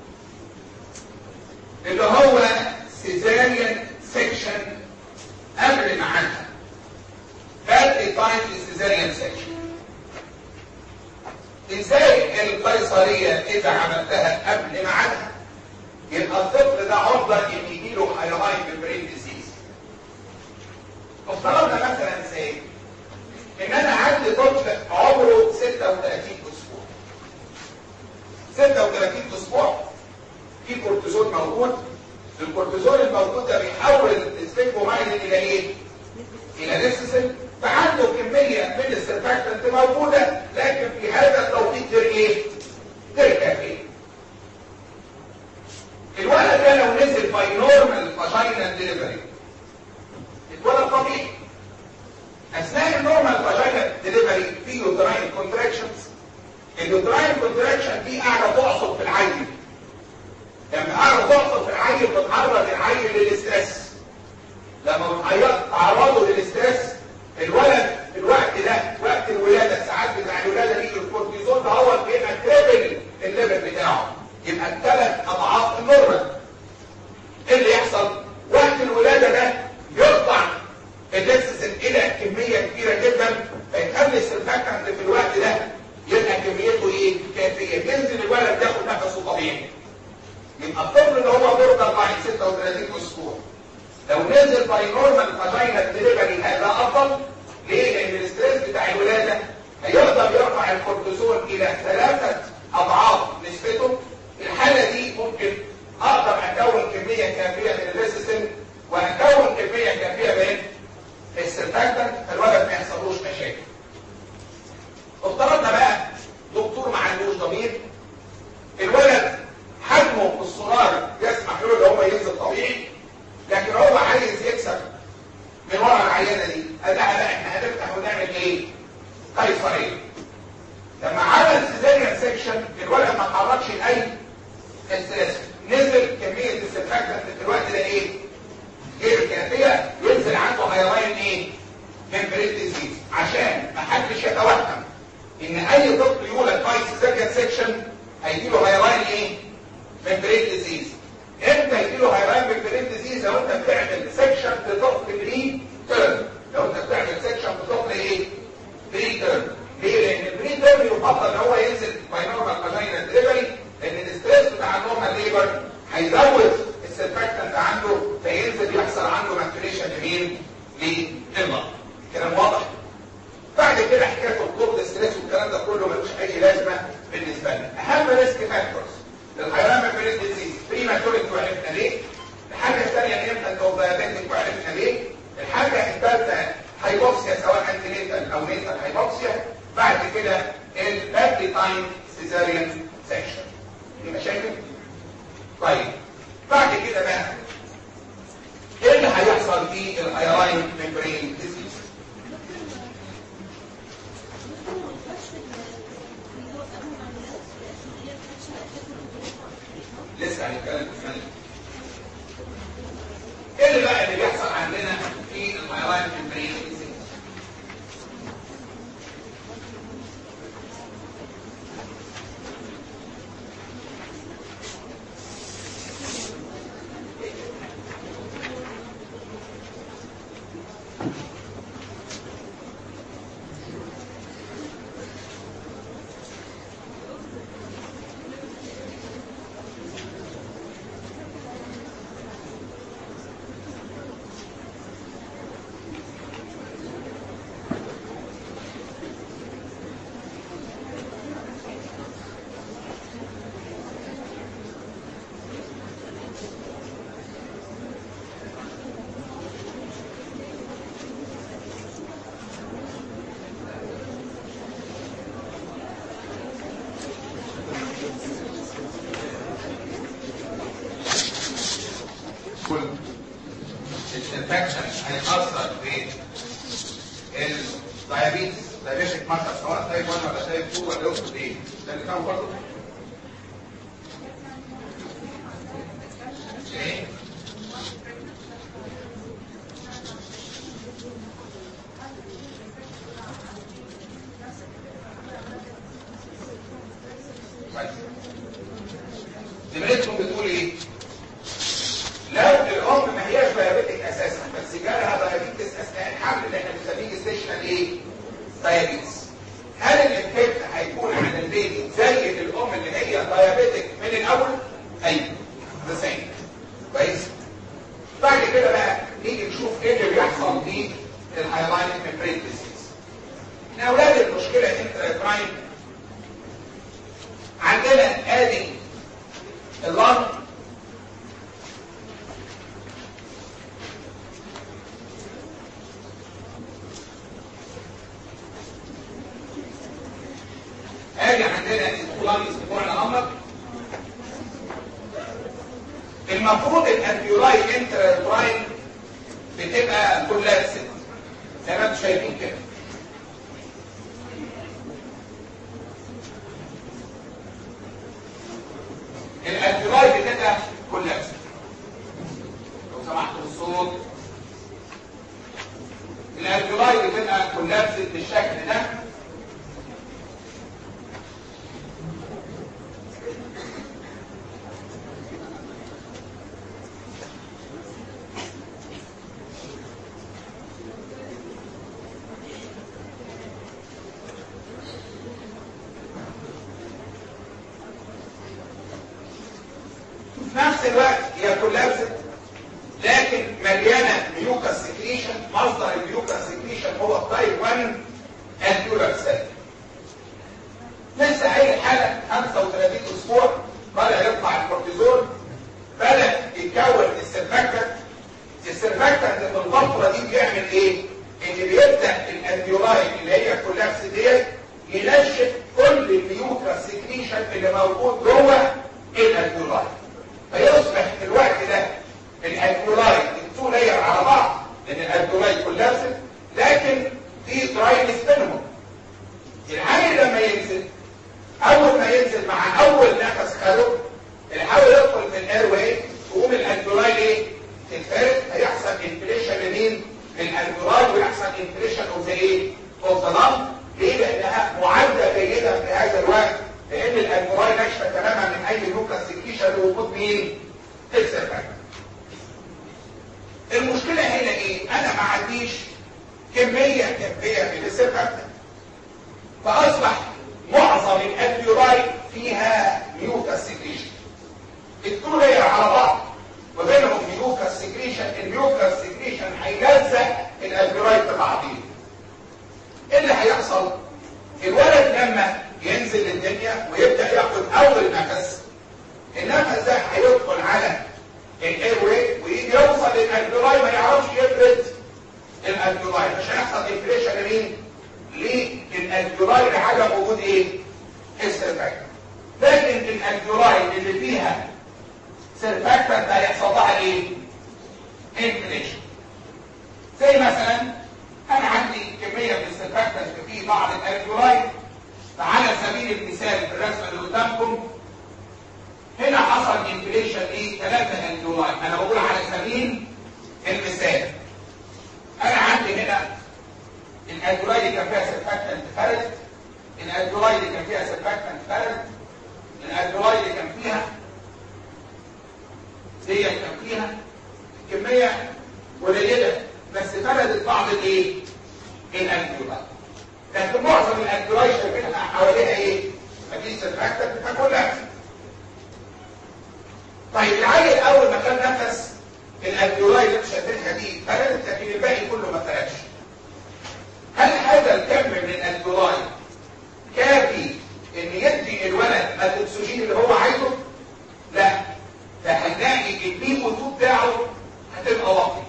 اللي هو سيزاريان سيكشن قبل ميعادها باد تايم للسيزاريان سيكشن ازاي القيصريه اذا عملتها قبل ميعادها يبقى الطفل ده عرضه ان يجيله هايلاين ميمبرين ديزيز افترضنا مثلا زي ان انا عندي طفل عمره 36 اسبوع 36 اسبوع في كورتيزون موجود الكورتيزون الموجود ده بيحول السبيكوماين الى ايه الى ليسيسين فعنده كميه من السيرفاكتنت موجوده لكن في هذا التوقيت غير ايه غير كافيه الولد ده لو نزل باي نورمال فاجينال ديليفري اتولد طبيعي اثناء النورمال فاجينال ديليفري في يوتراين كونتراكشنز اليوتراين كونتراكشن دي قاعده تعصب في العين لما قاعده تعصب في العين بتعرض العين للاسترس لما بتعرضه للاسترس الولد في الوقت ده وقت الولاده الساعات بتاع الولاده دي الكورتيزون ده هو بيبقى تريبل الليفل بتاعه يبقى الثلاث اضعاف النورمال ايه اللي يحصل وقت الولاده ده يقطع الليكسسين الى كميه كبيره جدا فيخلي السلفاكتنت في الوقت ده يبقى كميته ايه كافيه ينزل الولد ياخد نفسه طبيعي يبقى الطفل اللي هو بيرضى بعد 36 اسبوع لو نزل باي نورمال فاجينال ديليفري هذا افضل ليه؟ لان الاستريس بتاع الولاده هيقدر يرفع الكورتيزون الى ثلاثه اضعاف نسبته الحالة دي ممكن اقدر اكون كمية كافية من الليسيسين واكون كمية كافية من السيرفاكتنت فالولد ما يحصلوش مشاكل افترضنا بقى دكتور ما عندوش ضمير الولد حجمه الصغار يسمح له ان هو ينزل طبيعي لكن هو عايز يكسب من ورا العيانه دي قال لها لا احنا هنفتح ونعمل ايه؟ قيصريه توهم ان اي طفل يولد باي سيزاريان سيكشن هيجي له هيراين ايه ممبرين ديزيز امتى يجي له هيراين ممبرين ديزيز لو انت بتعمل سيكشن في طفل بري تيرم لو انت بتعمل سيكشن في طفل ايه بري تيرم ليه لان البري تيرم يفضل ان هو ينزل باي نورمال فاجينا دليفري لان الاستريس بتاع النورمال ليبر هيزود السيرفاكتنت عنده فينزل يحصل عنده ماكتريشن لمين للمرض كلام واضح بعد كده حكايه الكورد ستريس والكلام ده كله ملوش اي لازمه بالنسبه لنا اهم ريسك فاكتورز للهيرام بريد ديزيز بري ماتوريتي وعرفنا ليه الحاجه الثانيه انفانت او دايابيتك وعرفنا ليه الحاجه الثالثه هايبوكسيا سواء انتينيتال او نيتال هايبوكسيا بعد كده البابلي تايم سيزاريان سيكشن في مشاكل طيب بعد كده بقى ايه اللي هيحصل في الايراين ميمبرين ديزيز لسه هنتكلم في الثانيه ايه اللي بقى اللي بيحصل عندنا في الايراين ميمبرين ديزيز كل الانفكشن هيأثر في الدايابيتس دايابيتك ماركر سواء تايب 1 ولا تايب 2 ولا يقصد ايه ده اللي كان برضه ايه طيب زميلتكم بتقول ايه لو الام ما هياش دايابيتك اساسا بس جالها دايابيتس اثناء الحمل اللي احنا بنسميه ستيشنال ايه دايابيتس هل الافكت هيكون على البيبي زي الام اللي هي دايابيتك من الاول ايوه ذا سيم كويس بعد كده بقى نيجي نشوف ايه اللي بيحصل في الهايلاين ميمبرين ديزيز احنا اولاد المشكله انترايتراين عندنا ادي اللنج ادي عندنا الكولانيس بتوع الامر المفروض الانتيولاي انترايتراين بتبقى كولابسد زي ما انتم شايفين كده الانتيولاي بتبقى كولابسد لو سمحتوا الصوت الانتيولاي بتبقى كولابسد بالشكل ده في نفس الوقت هي كولابسد لكن مليانه ميوكاس سكريشن مصدر الميوكاس سكريشن هو التايب 1 الدولار سيل لسه اي حاله 35 اسبوع بدا يطلع الكورتيزون بدا يتكون السيرفاكتنت السيرفاكتنت في الفتره دي بيعمل ايه؟ ان بيبدا الانتيولاين اللي هي كولابس ديت ينشف كل الميوكاس سكريشن اللي موجود جوه الانتيولاين فيصبح في الوقت ده الالكولاي التو لاير على بعض لان الالكولاي كولابسد لكن في دراينس بينهم العيل لما ينزل اول ما ينزل مع اول نفس خده الهواء يدخل في الاير واي تقوم الالكولاي ايه تتفرد هيحصل انفليشن لمين للالكولاي ويحصل انفليشن اوف ذا ايه اوف ذا لام ليه؟ لانها معالجه جيده في هذا الوقت لان الالبوراي ناشفه تماما من اي لوكاس سكريشن لوجود مين؟ السيرفاكتنت المشكله هنا ايه؟ انا ما عنديش كميه كافيه من السيرفاكتنت فاصبح معظم الالبيوراي فيها ميوكاس سكريشن التو لاير على بعض وبينهم ميوكاس سكريشن الميوكاس سكريشن هيلزق الالبيوراي ببعضيه ايه اللي هيحصل الولد لما ينزل للدنيا ويبدا ياخد اول نفس النفس ده هيدخل على الاير واي ويجي يوصل للالبيولاي ما يعرفش يفرد الالبيولاي مش هيحصل انفليشن لمين للالبيولاي لعدم وجود ايه السيرفاكتر لكن الالبيولاي اللي فيها سيرفاكتر ده هيحصل لها ايه انفليشن زي مثلا انا عندي كميه من السيرفاكتر في بعض الالبيولاي فعلى سبيل المثال في الرسمه اللي قدامكم هنا حصل انفليشن ايه ثلاثة الدولاي انا بقول على سبيل المثال انا عندي هنا الادولاي اللي كان فيها سيرفاكتنت فرد الادولاي اللي كان فيها سيرفاكتنت فرد الادولاي اللي كان فيها دي كان فيها كمية قليلة بس فردت بعض الايه الادولاي لكن معظم الادولاي شايفينها حواليها ايه مفيش سيرفاكتنت فكلها طيب العيل اول ما كان نفس الالفيولاي اللي انتوا شايفينها دي فردت لكن الباقي كله ما فردش هل هذا الكم من الالفيولاي كافي ان يدي الولد الاكسجين اللي هو عايزه لا فهنلاقي البيكو 2 بتاعه هتبقى واطي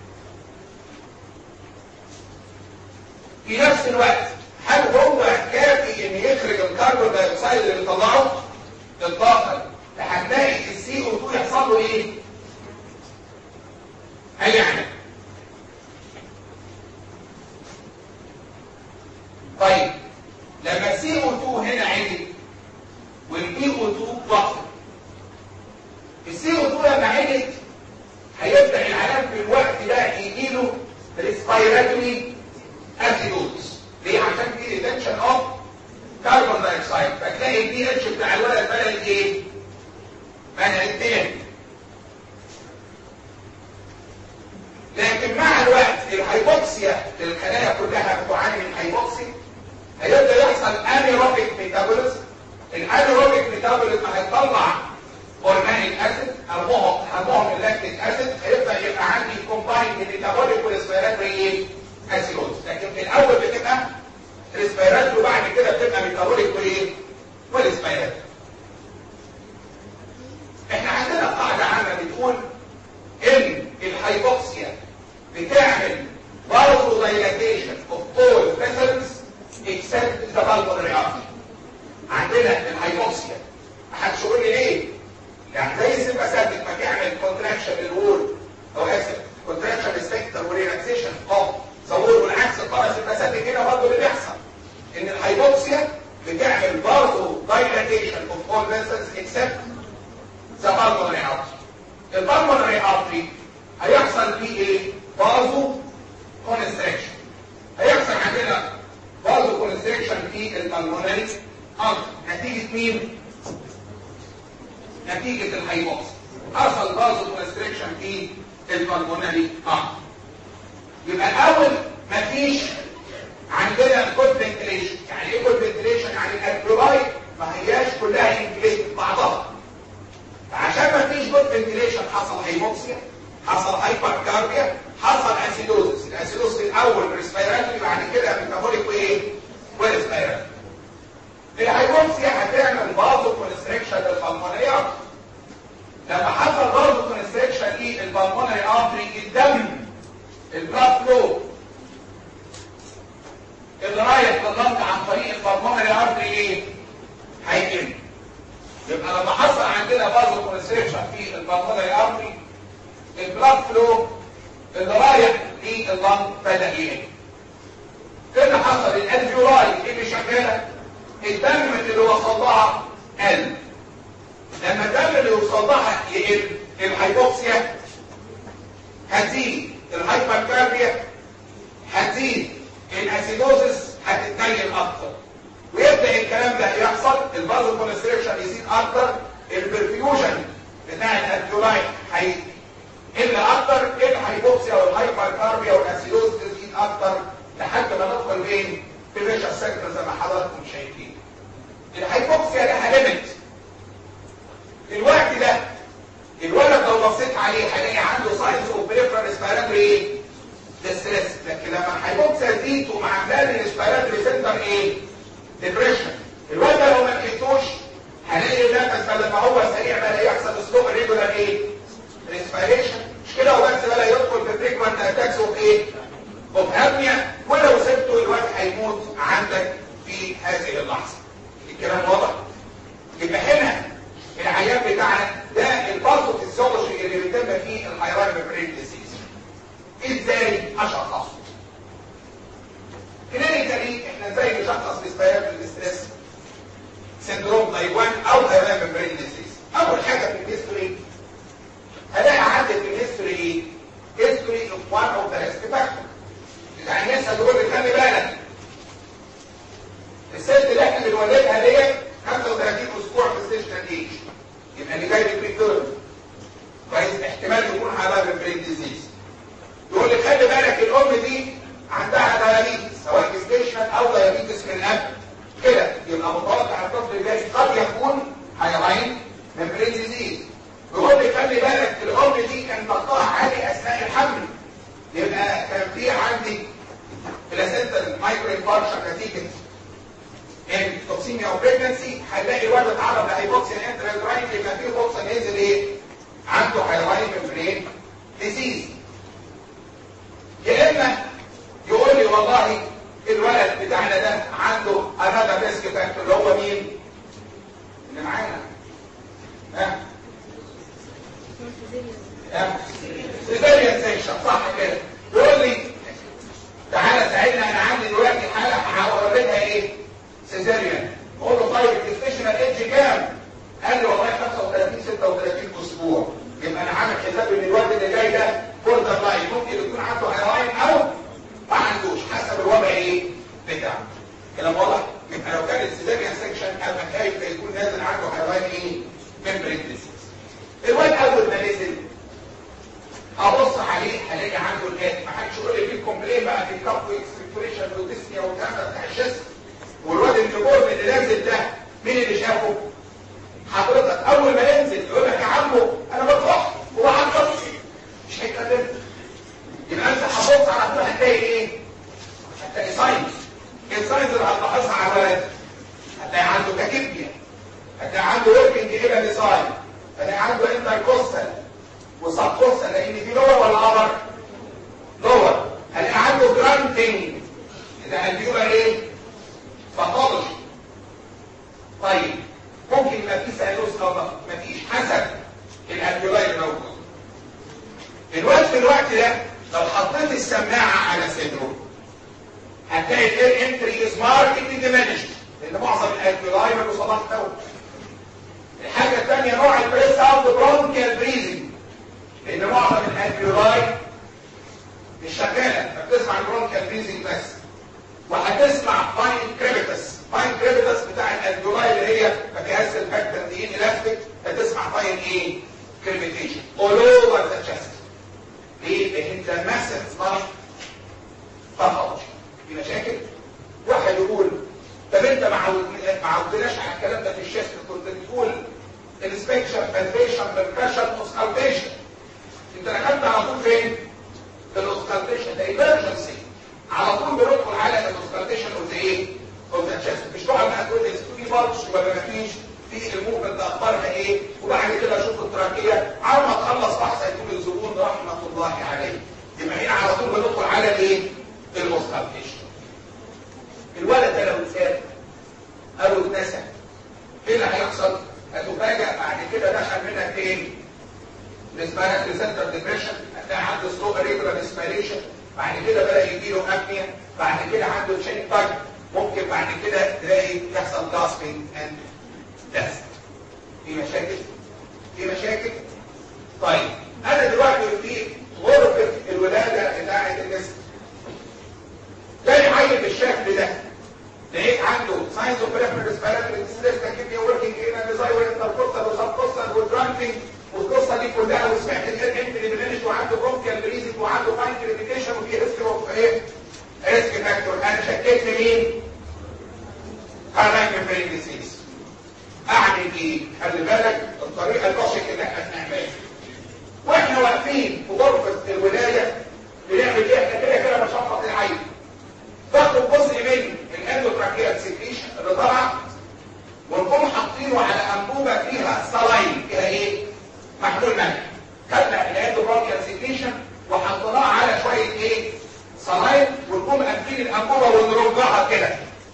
في نفس الوقت هل هو كافي ان يخرج الكربون دايوكسيد اللي بيطلعه للطاقه هتلاقي السي او 2 يحصل له ايه هيعمل طيب لما السي او 2 هنا عالي والبي او 2 ضعف السي او 2 لما علت هيبدا العالم في الوقت ده يجيله ريسبيراتوري اسيدوز ليه عشان في ريتنشن اوف كربون دايوكسيد فتلاقي البي اتش بتاع الولد بدا ايه بدأ التاني لكن مع الوقت الهايبوكسيا للخلايا كلها بتعاني من هايبوكسيا هيبدا يحصل انيروبيك ميتابوليزم الانيروبيك ميتابوليزم هيطلع اورجانيك اسيد هرمون هرمون اللاكتيك اسيد هيبدا يبقى عندي كومبايند ميتابوليك وريسبيراتوري ايه اسيدوز لكن في الاول بتبقى ريسبيراتوري وبعد كده بتبقى ميتابوليك وايه وريسبيراتوري احنا عندنا قاعدة عامة بتقول ان الهايبوكسيا بتعمل برضه دايلاتيشن اوف all vessels except the pulmonary artery عندنا الهايبوكسيا محدش يقول لي ليه؟ يعني زي السيمباثيك ما تعمل كونتراكشن للوول او اسف كونتراكشن للسبكتر وريلاكسيشن اوف تصور والعكس الطرف السيمباثيك هنا برضه اللي بيحصل ان الهايبوكسيا بتعمل برضه دايلاتيشن اوف all vessels except the pulmonary artery البالمونري artery هيحصل فيه ايه بازو كونستريكشن هيحصل عندنا بازو كونستريكشن في البالمونري artery نتيجة مين نتيجة الهايبوكس حصل بازو كونستريكشن في البالمونري artery يبقى الاول مفيش عندنا جود فنتليشن يعني ايه جود فنتليشن يعني الالبيولاي ما هياش كلها انفليت بعضها عشان ما فيش جود فنتيليشن حصل هايبوكسيا حصل هايبركاربيا حصل اسيدوزس الاسيدوزس الاول ريسبيراتوري بعد كده ميتابوليك وايه وريسبيراتوري الهايبوكسيا هتعمل برضه كونستريكشن للبلمونري لما حصل برضه كونستريكشن للبلمونري ارتري الدم البلاد فلو اللي رايح لللنج عن طريق البلمونري ارتري ايه هيقل يبقى لما حصل عندنا بازو كونستريكشن في البلمونري ارتري البلاد فلو اللي رايح لللنج بدا يقل ايه اللي حصل الالفيولاي اللي شغاله الدم اللي وصل لها قل لما الدم اللي وصل لها يقل الهايبوكسيا هتزيد الهايبركاربيا هتزيد الاسيدوزس هتتنيل اكتر ويبدا الكلام ده يحصل البازو كونستريكشن يزيد اكتر البرفيوجن بتاع الالكيولايت هيقل اكتر الهايبوكسيا والهايبركاربيا والاسيدوز تزيد اكتر لحد ما ندخل فين في الريشا سيكتور زي ما حضراتكم شايفين الهايبوكسيا لها ليميت الوقت ده الولد لو بصيت عليه هلاقي عنده ساينس اوف بريفرال ريسبيراتوري ايه؟ ستريس لكن لما الهايبوكسيا تزيد ومع عامله لي ريسبيراتوري سنتر ايه؟ ديبريشن الواد ده لو ما لقيتوش هلاقي النفس بدل ما هو سريع بدا يحصل سلو ريجولار ايه؟ ريسبيريشن مش كده وبس بدا يدخل في فريكوانت اتاكس اوف ايه؟ اوف هرنيا ولو سبته الواد هيموت عندك في هذه اللحظه الكلام واضح؟ يبقى هنا العيان بتاعنا ده البازو فيسيولوجي اللي بيتم فيه الهايرار ميمبرين ديزيز ازاي اشخصه كلينيكالي احنا ازاي نشخص ريسبيراتوري الاستريس سندروم تايب 1 او هايرار ميمبرين ديزيز اول حاجه في الهيستوري هلاقي عندك في الهيستوري ايه هيستوري اوف وان اوف ذا ريسك فاكتور يعني الناس هتقول لي خلي بالك الست اللي احنا بنولدها ديت 35 اسبوع في السيشنال ايج يبقى اللي جاي بالبريتيرم كويس احتمال يكون على البرين ديزيز يقول لي خلي بالك الام دي عندها ديابيتس سواء جستيشنال او ديابيتس من الاب كده يبقى متوقع الطفل الجاي قد يكون هيعين ممبرين ديزيز يقول لي خلي بالك الام دي كان ضغطها عالي اثناء الحمل يبقى كان في عندي بلاسنتا مايكرو انفاركشن نتيجه التوكسيميا او بريجنسي هنلاقي الولد اتعرض لهايبوكسيا انتراجراين يبقى فيه فرصه ننزل ايه عنده هايراين ممبرين ديزيز يا اما يقول لي والله الولد بتاعنا ده عنده انذر ريسك فاكتور اللي هو مين اللي معانا ها ها سيزاريان سيكشن صح كده يقول لي تعالى ساعدنا انا عندي دلوقتي حاله هوريها ايه سيزاريان قول له طيب الديستيشنال ايدج كام قال لي والله 35 36 اسبوع يبقى انا عامل حساب ان الوقت اللي جاي ده بوردر لاين ممكن يكون عنده هيراين او ما عندوش حسب الوضع ايه بتاعه كلام واضح يبقى لو كان السيزاريان سيكشن ابقى خايف يكون نازل عنده هيراين ايه ممبرين ديزيز الواد اول ما نزل ابص عليه هلاقي عنده الاتي ما حدش يقول لي في كومبلين بقى في كاب اكسبريشن وديسنيا والكلام ده بتاع الجسم والواد النجوم اللي نازل ده مين اللي شافه حضرتك اول ما ينزل يقول لك يا عمو انا بطرح هو عمو مش هيكلمك يبقى انت هتبص على طول هتلاقي ايه هتلاقي ساينس الساينس اللي هتلاحظها على الولد هتلاقي عنده تاكيبيا هتلاقي عنده وركينج الى ديزاين هتلاقي عنده انتركوستال وسبكوستال لان في لور ولا ابر لور هتلاقي عنده جرانتنج اذا الفيولا ايه باثولوجي طيب ممكن يبقى في سيلوس او مفيش حسب الالفيولاي الموجود الوقت في الوقت ده لو حطيت السماعه على صدره هتلاقي الاير انتري از ماركتلي ديمينشد لان معظم الالفيولاي ما بيوصلهاش هواء الحاجه الثانيه نوع البريس اوت برونكيال بريزنج لان معظم الالفيولاي مش شغاله فبتسمع البرونكيال بريزنج بس وهتسمع فاين كريبيتس فاين كريبيتس بتاع الالفيولاي اللي هي ما فيهاش الفاكتور دي الاستيك هتسمع فاين ايه كريبيتيشن all over the chest ليه؟ لان ده ماسف مارك باثولوجي في مشاكل واحد يقول طب انت ما عودناش على الكلام ده في الشيست كنت بتقول انسبكشن فالفيشن بالكشن اوسكالتيشن انت دخلت على طول فين؟ في الاوسكالتيشن ده ايمرجنسي على طول بندخل على الاوسكالتيشن اوف ايه؟ اوف ذا تشست مش تقعد بقى تقول لي في بارش ولا ما فيش في الموفمنت ده اخبارها ايه وبعد كده اشوف التراكيه على ما تخلص بحث هيكون الزبون رحمه الله عليه يبقى هنا على طول بندخل على الايه؟ الاوسكالتيشن الولد ده لو اتساب او اتنسى ايه اللي هيحصل؟ هتفاجئ بعد كده دخل منك ايه؟ ريسبيراتوري سنتر ديبريشن هتلاقي عنده سلو ريجولار ريسبيريشن بعد كده بدا يجي له ابنيا بعد كده عنده تشيك باج ممكن بعد كده تلاقي يحصل جاسبنج اند ديث في مشاكل في مشاكل طيب انا دلوقتي في غرفه الولاده بتاعه النساء جاي عيل بالشكل ده signs of peripheral respiratory distress that keep you working in a desire intercostal وسبكوستال والدرانكينج والقصه دي كلها وسمعت الاير انتري ديمينش وعنده برونكيال بريزنج وعنده فاين كريفيكيشن وفي ريسك اوف ايه؟ ريسك فاكتور انا شكيت في مين؟ هايلاين ميمبرين ديزيز اعمل ايه؟ خلي بالك الطريقه اللوجيك اللي احنا بنعملها واحنا واقفين في غرفه الولايه بنعمل ايه؟ احنا كده كده بنشخص العين باخد جزء من الاندوتراكيال سكريشن اللي طالعه ونقوم حاطينه على انبوبه فيها سلاين فيها ايه؟ محلول ملح خدنا الاندوتراكيال سكريشن وحطيناه على شويه ايه؟ سلاين ونقوم قافلين الانبوبه ونرجعها كده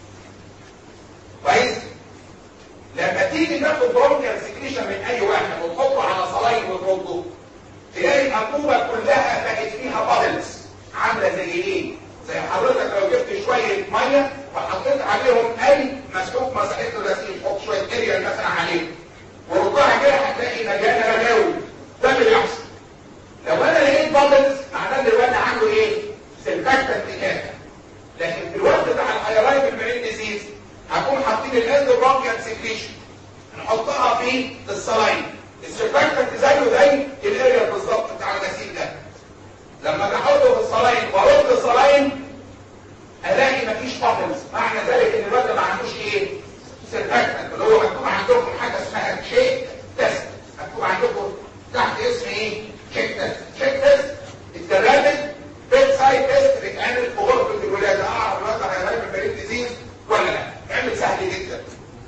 كويس؟ لما تيجي تاخد برونكيال سكريشن من اي واحد وتحطه على سلاين وترده تلاقي الانبوبه كلها بقت فيها بابلز عامله زي ايه؟ زي حضرتك لو جبت شوية مية وحطيت عليهم اي مسحوق مسحته غسيل حط شوية اريال مثلا عليه وربها كده هتلاقي مليانة رجاوي ده اللي بيحصل لو انا لقيت بابلز معناه ان الواد عنده ايه؟ سلفاكتنت كافة لكن في الوقت بتاع الهيرايت المرين ديزيز هكون حاطين الاندوبرونكيال سكريشن نحطها في الصلاين السلفاكتنت زيه زي الاريال بالظبط بتاع الغسيل ده لما احطه في الصلاين وارد الصلاين الاقي مفيش بابلز معنى ذلك ان الواد ما عندوش ايه سيرفاكتنت اللي هو مكتوب عندكم حاجه اسمها شيك تيست مكتوب عندكم تحت اسم ايه شيك تيست شيك تيست الترابل بيت سايد تيست بيتعمل في غرفه الولاده اعرف الواد هيغلب البريد ديزيز ولا لا عمل سهل جدا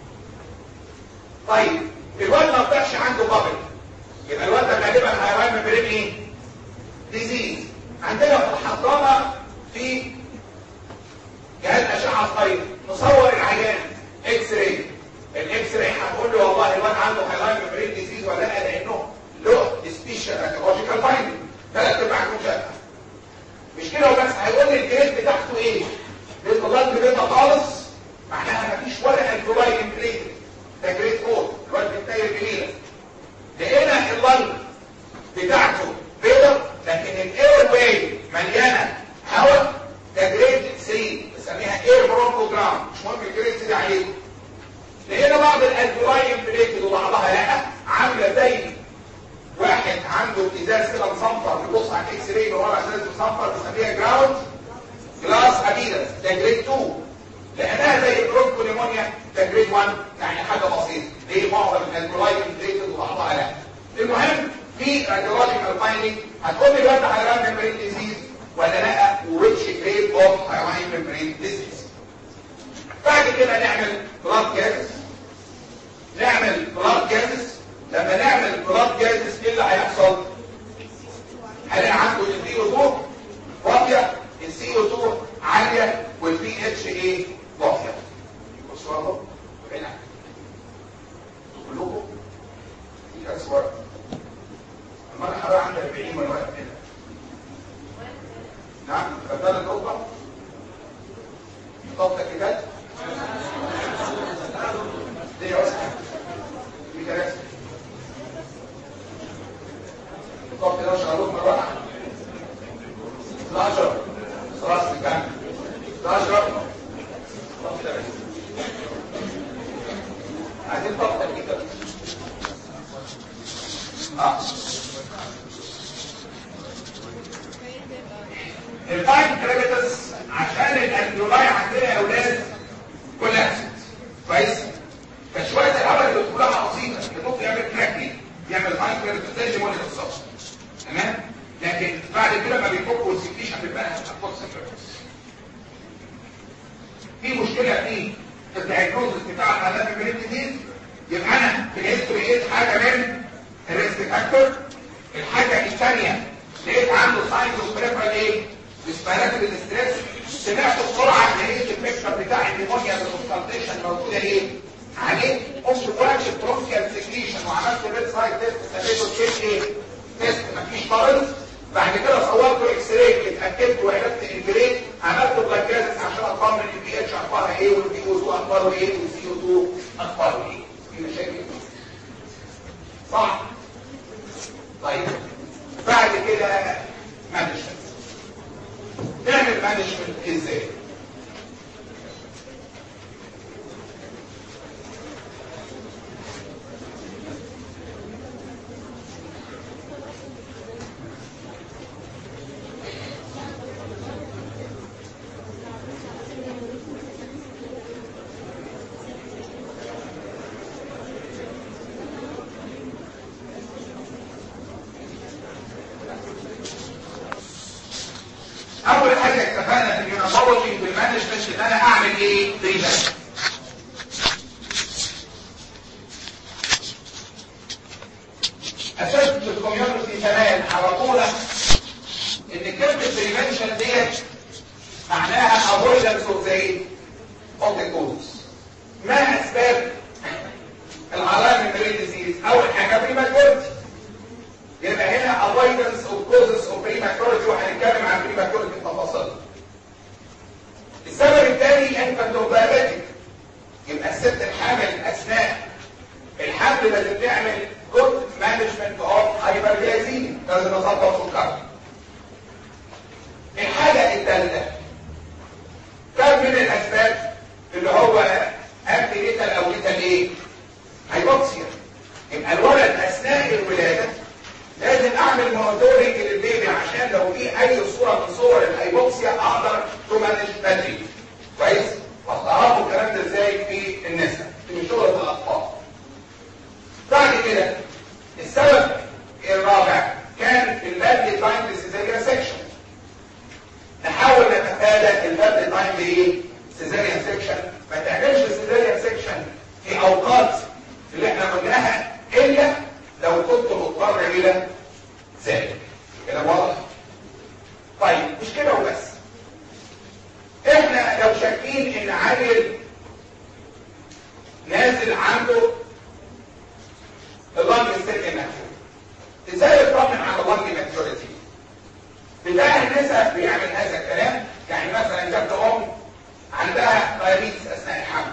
طيب الواد ما طلعش عنده بابل يبقى الواد ده غالبا هيغلب البريد ايه ديزيز عندنا في الحضانة في جهاز أشعة صغير نصور العيان اكس راي الاكس راي هتقول له والله الواد عنده هايلاين ميمبرين ديزيز ولا لا لانه له سبيشال اكولوجيكال فايندنج ثلاث ارباع مشابهه مش كده وبس هيقول لي الجريد بتاعته ايه؟ بيض بلاد بيضه خالص معناها مفيش ولا الكولاي امبليتد ده جريد 4 الواد بيتنيل جميله لقينا اللنج بتاعته بيضه لكن الاير واي مليانه هواء ده جريد 3 بنسميها اير برونكوجرام مش مهم الجريد 3 عليكم لقينا بعض الالفيولاي امبليتد وبعضها لا عامله زي واحد عنده ازاز كده مصنفر بيبص على الاكس راي من ورا ازاز مصنفر بنسميها جراوند جلاس ابيدس ده جريد 2 لانها زي البرونكو نيمونيا ده جريد 1 يعني حاجه بسيطه ليه معظم الالفيولاي امبليتد وبعضها لا المهم في radiological finding هتقول لي الواد حيوان ميمبرين ديزيز ولا لا which grade of حيوان ميمبرين ديزيز بعد كده نعمل بلاد جازس نعمل بلاد جازس لما نعمل بلاد جازس ايه اللي هيحصل هلاقي عنده البي او 2 واطيه السي او 2 عاليه والبي اتش ايه واطيه بصوا اهو هنا كلكم في كاس ورق المرحلة عند 40 ولا واقف هنا نعم بدل النقطة نقطة كده دي عسكة في كراسي نقطة كده شغلوك مرة واحدة 12 راس الجنة 12 نقطة كده بس عايزين نقطة كده اه الفاين كريبتس عشان الانترولاي عندنا يا اولاد كلها كويس فشويه الهواء اللي بتدخلها بسيطه اللي ممكن يعمل كراكني يعمل فاين كريبتس زي الليمون بالظبط تمام لكن بعد كده ما بيفكوا السكريشن بيبقى هتفوكس في مشكله في الدايجنوزس بتاع الحالات البريد يبقى انا في الهيستوري لقيت حاجه من الريسك فاكتور الحاجه الثانيه لقيت عنده ساينز اوف بريفرال ايه ريسبيراتوري ستريس سمعت بسرعه لقيت البيكتشر بتاع النيمونيا بالكونسلتيشن موجوده ايه عليه قمت واخد برونكيال سكريشن وعملت ريد سايد تيست سميته تشيك ايه تيست مفيش بارز بعد كده صورت اكس راي اتاكدت وعرفت الجريد عملت بلاد جازس عشان اطمن البي اتش اخبارها ايه والبي او 2 اخباره ايه والسي او 2 اخباره ايه في مشاكل صح طيب بعد كده مانجمنت نعمل مانجمنت ازاي الفارماكولوجي بالمانجمنت ان انا اعمل ايه بريفنشن اسست في الكوميونتي زمان عرفونا ان كلمه بريفنشن ديت معناها افويدنس اوف ذا ايه؟ اوف ذا كوز ما اسباب العلائم البري ديزيز اول حاجه بريماتورتي يبقى هنا avoidance of causes of prematurity وهنتكلم عن prematurity بتفاصيل السبب الثاني infant of diabetic يبقى الست الحامل اثناء الحمل لازم تعمل good management of hyperglycemia لازم اظبط سكر الحاجه الثالثه كم من الاسباب اللي هو انتي ليتال او ليتال ايه هايبوكسيا يبقى الولد اثناء الولاده لازم اعمل مونيتورنج للبيبي عشان لو في اي صوره من صور الهايبوكسيا اقدر تمانج بدري كويس وهتعرفوا الكلام ده ازاي في النساء في شغل الاطفال بعد كده السبب الرابع كان البادلي تايم للسيزاريان سيكشن نحاول نتفادى البادلي تايم لايه سيزاريان سيكشن ما تعملش سيزاريان سيكشن في اوقات اللي احنا قلناها الا لو كنت مضطر الى ذلك كده واضح طيب مش كده وبس احنا لو شاكين ان عيل نازل عنده اللنج ستيك ماتيور ازاي يطمن على اللنج ماتيوريتي بتاع النساء بيعمل هذا الكلام يعني مثلا جت ام عندها دايابيتس اثناء الحمل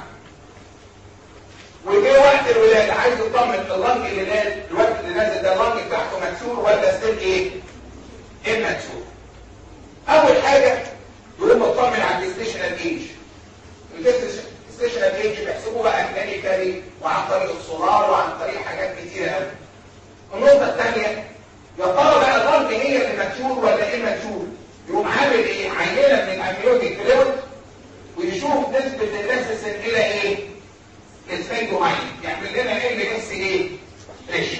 وجه وقت الولاده عايز يطمن اللنج اللي نازل الوقت اللي نازل ده اللنج بتاعته مكسور ولا ستيل ايه؟ ايه مكسور؟ اول حاجه يقوم مطمن على الستيشنال ايج الستيشنال ايج بيحسبوه بقى ميكانيكالي وعن طريق السولار وعن طريق حاجات كتيره قوي النقطه الثانيه يا ترى بقى اللنج هي اللي مكسور ولا ايه مكسور؟ يقوم عامل ايه؟ عينه من الاميوتيك فلويد ويشوف نسبه الاسيسن الى ايه؟ الفينجو معين يعمل لنا ال اس ايه ريشيو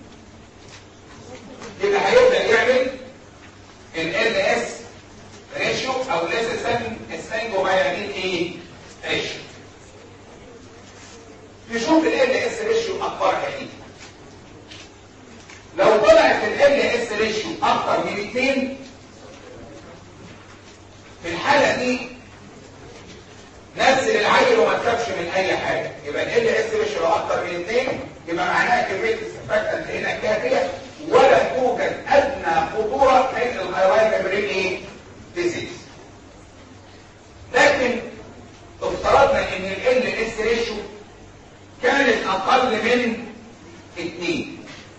يبقى هيبدا يعمل ال اس ريشيو او ليسسن الفينجو مايامين ايه ريشيو يشوف ال اس ريشيو اخبارها ايه لو طلعت ال اس ريشيو اكتر من 2 في الحاله دي نزل العيل وما تخافش من اي حاجه يبقى ال اس ريشيو لو اكتر من 2 يبقى معناها كميه السفاكتنت هنا كافيه ولا توجد ادنى خطوره من الهايلايت ميمبرين ايه ديزيز لكن افترضنا ان ال اس ريشيو كانت اقل من 2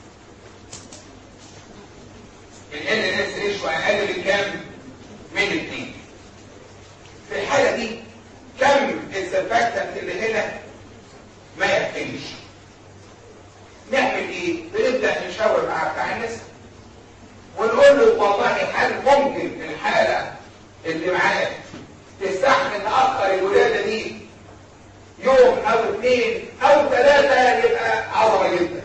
ال اس ريشيو اقل من كام من 2 في الحاله دي كم السرفاكتنت اللي هنا ما يحتاجش نعمل ايه بنبدا نشاور مع بتاع النساء ونقول له والله هل ممكن الحاله اللي معاك تستحمل اخر الولاده دي يوم او اثنين او ثلاثه يبقى عظمه جدا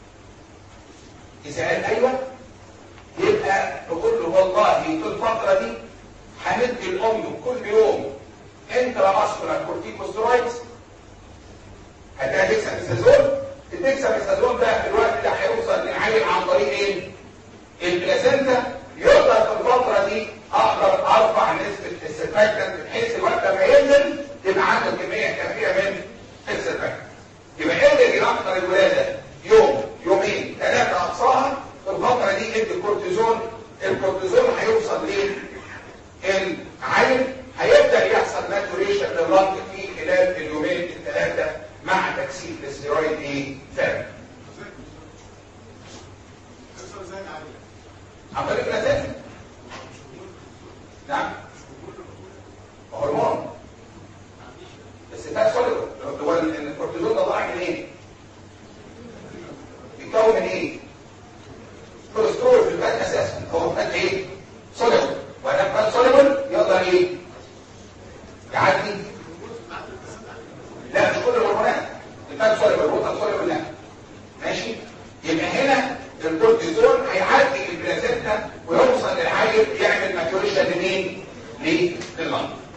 اذا قال ايوه يبقى نقول له والله في الفتره دي هندي الام كل يوم انترا ماسكولار كورتيكوسترويدز هتلاقي ديكساميثازون الديكساميثازون ده في الوقت ده هيوصل للعيل عن طريق ايه؟ البلازنتا يقدر في الفتره دي اقدر ارفع نسبه السرفاكتنت بحيث الوقت لما ينزل تبقى عنده كميه كافيه من السرفاكتنت يبقى قدر يأخر الولاده يوم يومين ثلاثه اقصاها في الفتره دي ادي الكورتيزون الكورتيزون هيوصل للعيل هيبدا يحصل ماتوريشن للرنج في خلال اليومين الثلاثه مع تكثيف الاستيرويد ايه ثابت عن طريق الاساس نعم هرمون بس ده سوليد هو الكورتيزون ده طالع من ايه بيتكون من ايه كوليسترول في الفات اساسا هو فات ايه سوليد وادام فات سوليبل يقدر ايه يعدي لا مش كل الهرمونات الفات سوليبل الوتر سوليبل لا ماشي يبقى هنا الكورتيزون هيعدي البلازنتا ويوصل للعيل يعمل ماتوريشن لمين؟ للمنطقه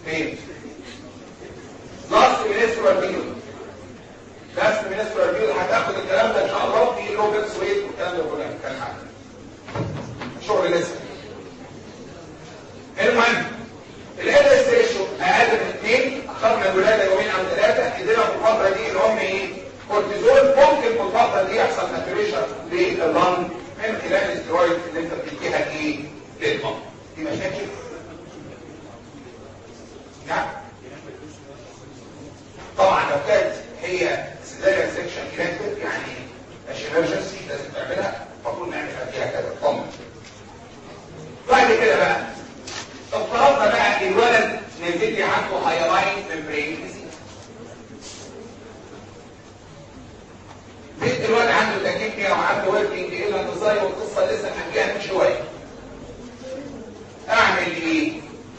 فين لاست منسترال بيريود لاست منسترال بيريود هتاخد الكلام ده ان شاء الله في لوبكس ويت والكلام ده كله كان حاجه شغل لسه المهم الادرس ريشيو اقل من 2 اخرنا الولاده يومين او ثلاثه ادينا في الفتره دي اللي هم ايه كورتيزول ممكن في الفتره دي يحصل ماتوريشن لللنج من خلال الاسترويد اللي انت بتديها ايه للمرض دي مشاكل نعم طبعا لو كانت هي سيزاريان سيكشن كانت يعني مش ايمرجنسي لازم تعملها المفروض نعملها فيها كذا طمن بعد كده بقى افترضنا بقى الولد نزل لي عنده هايلاين ممبرين ديزيز بنت الولد عنده تاكيكيا وعنده وركينج الا انتصاري والقصه لسه حكيها من شويه اعمل ايه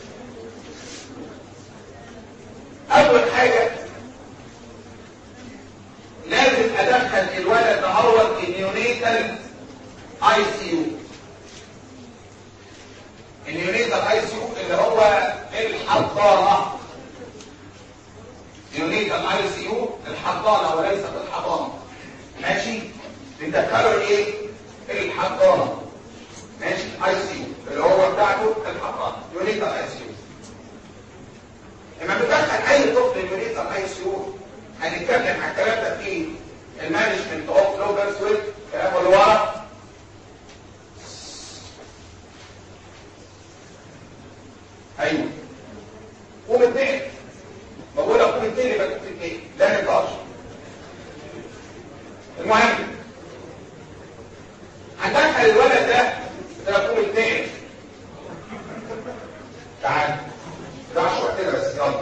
اول حاجه لازم ادخل الولد دهوت النيونيتال اي سي يو النيونيتال اي سي يو اللي هو الحضانه نيونيتال اي سي يو الحضانه وليست الحضانه ماشي بندخله ايه الحضانه ماشي اي سي يو اللي هو بتاعته الحضانه نيونيتال اي سي يو لما بتدخل اي طفل نيونيتال اي سي يو هنتكلم عن الكلام ده في المانجمنت اوف لوبرز ويت كلام اللي ورا ايوه قوم اتنقل بقول لك قوم اتنقل يبقى كنت اتنقل لا نقاش المهم هندخل الولد ده ده قوم اتنقل تعال ده عشرة كده بس يلا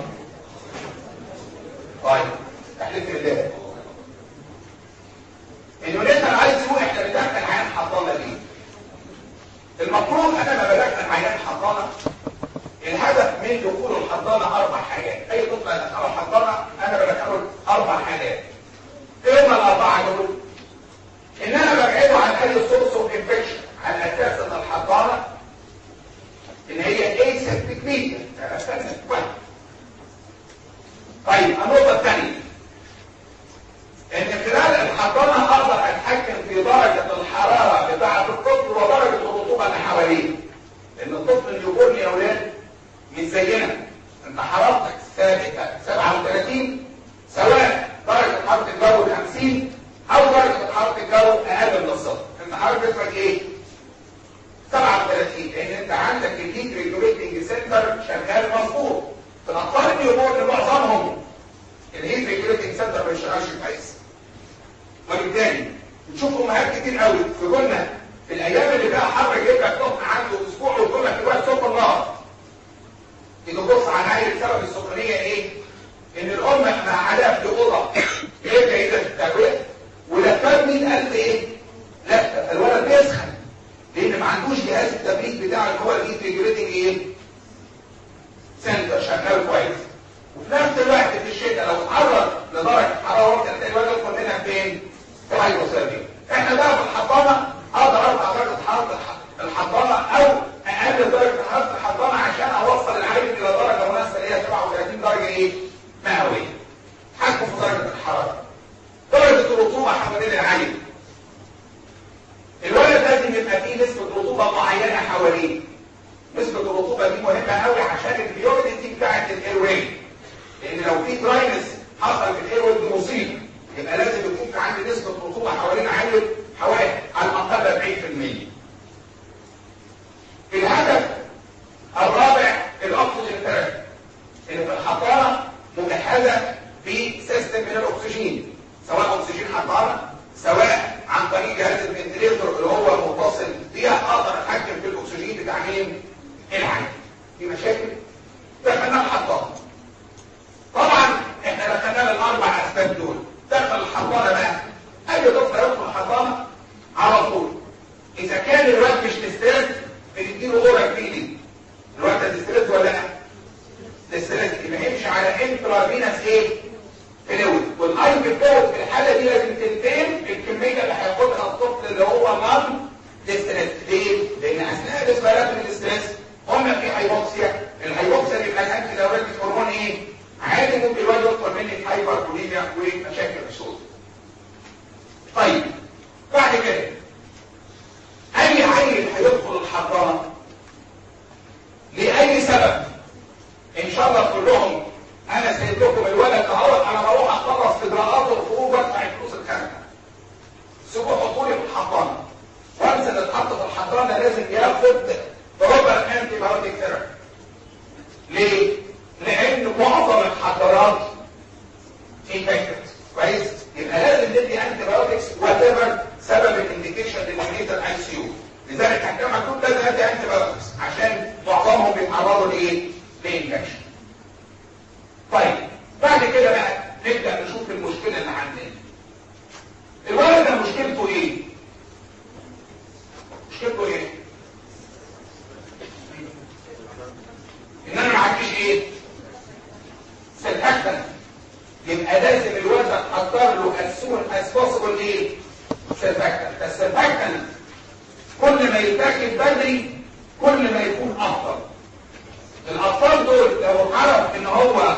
طيب تحليف بالله انه لسه عايز يقول احنا بندخل عيان حضانه ليه المفروض انا ما بدخل عيان حضانه الهدف من دخول الحضانه اربع حاجات اي طفل ادخله الحضانه انا بدخله اربع حاجات ايه هم الاربعه دول ان انا ببعده عن اي سورس اوف انفكشن على اساس ان الحضانه ان هي اي سيبتيك ميديا طيب النقطه الثانيه ان خلال الحضانه اقدر اتحكم في درجه الحراره بتاعه الطفل ودرجه الرطوبه اللي حواليه لان الطفل اللي يقول لي يا اولاد مش زينا انت حرارتك ثابته 37 سواء درجه حراره الجو 50 او درجه حراره الجو اقل من الصفر انت حراره جسمك ايه 37 لان انت عندك الهيت ريجوليتنج سنتر شغال مظبوط في الاطفال النيوبورن معظمهم الهيت ريجوليتنج سنتر ما بيشتغلش كويس وبالتالي نشوف امهات كتير قوي في قلنا في الايام اللي فيها حر جدا طفل عنده اسبوع وكنا في وقت سخن نار تيجي تبص على عيل سبب السخونيه ايه؟ ان الام مع عليها في اوضه ايه جيده التهويه ولفات 100000 ايه؟ لا الولد بيسخن لان ما عندوش جهاز التبريد بتاع اللي هو الهيت ريجوليتنج ايه؟ سنتر شغال كويس وفي نفس الوقت في الشتاء لو اتعرض لدرجه حراره ممكن تلاقي الولد يدخل منها فين؟ في هايبوثيرميا احنا بقى في الحضانه اقدر ارفع درجه حراره الحضانه او اقلل درجه حراره الحضانه عشان اوصل العيل الى درجه مناسبه اللي هي 37 درجه ايه؟ مئويه. حكم في درجه الحراره. درجه الرطوبه حوالين العيل. الولد لازم يبقى فيه نسبه رطوبه معينه حواليه. نسبه الرطوبه دي مهمه قوي عشان البيوريتي بتاعت الايرواي. لان لو في دراينس حصل في الايرواي دي مصيبه. يبقى لازم يكون في عندي نسبه رطوبه حوالين عيل حوالي على الاقل 40%. الهدف الرابع الاكسجين ثيرابي ان في الحضانه مجهزه بسيستم من الاكسجين سواء اكسجين حضانه سواء عن طريق جهاز الفنتليتور اللي هو متصل بيها اقدر اتحكم في الاكسجين بتاع مين؟ العين في مشاكل دخلنا الحضانه طبعا احنا دخلنا الاربع اسباب دول دخل الحضانه بقى اي طفل يدخل الحضانه على طول اذا كان الواد مش مسترد بنديله اورال فيدنج الواد ده ديستريس ولا لا ديستريس يبقى يمشي على انترافينس ايه فلويد والاي بتاعه في الحاله دي لازم تنتين الكميه اللي هياخدها الطفل اللي هو نون ديستريس ليه لان اثناء الاسبالات من الاستريس هم في هايبوكسيا الهايبوكسيا بيبقى الانتي دايوريتك سبب ان شاء الله كلهم انا سايب لكم الولد اهو انا بروح اخلص اجراءاته الخروج وادفع الفلوس الخارجه سيبوا حطوا لي في الحضانه وانس اللي اتحط في الحضانه لازم ياخد بروبر انتي بايوتيك ثيرابي ليه؟ لان معظم الحضارات انفكتد كويس؟ يبقى لازم ندي انتي بايوتكس وات ايفر سبب الانديكيشن للمريض الاي سي يو لذلك هتكلم مكتوب لازم ندي انتي بايوتكس عشان معظمهم بيتعرضوا لايه؟ لانفكشن طيب بعد كده بقى نبدا نشوف المشكله اللي عندنا الولد ده مشكلته ايه مشكلته ايه ان انا ما عنديش ايه سلحكتن يبقى لازم الولد احضر له as soon as possible ايه سلحكتن فالسلحكتن كل ما يتاخد بدري كل ما يكون افضل الاطفال دول لو عرف ان هو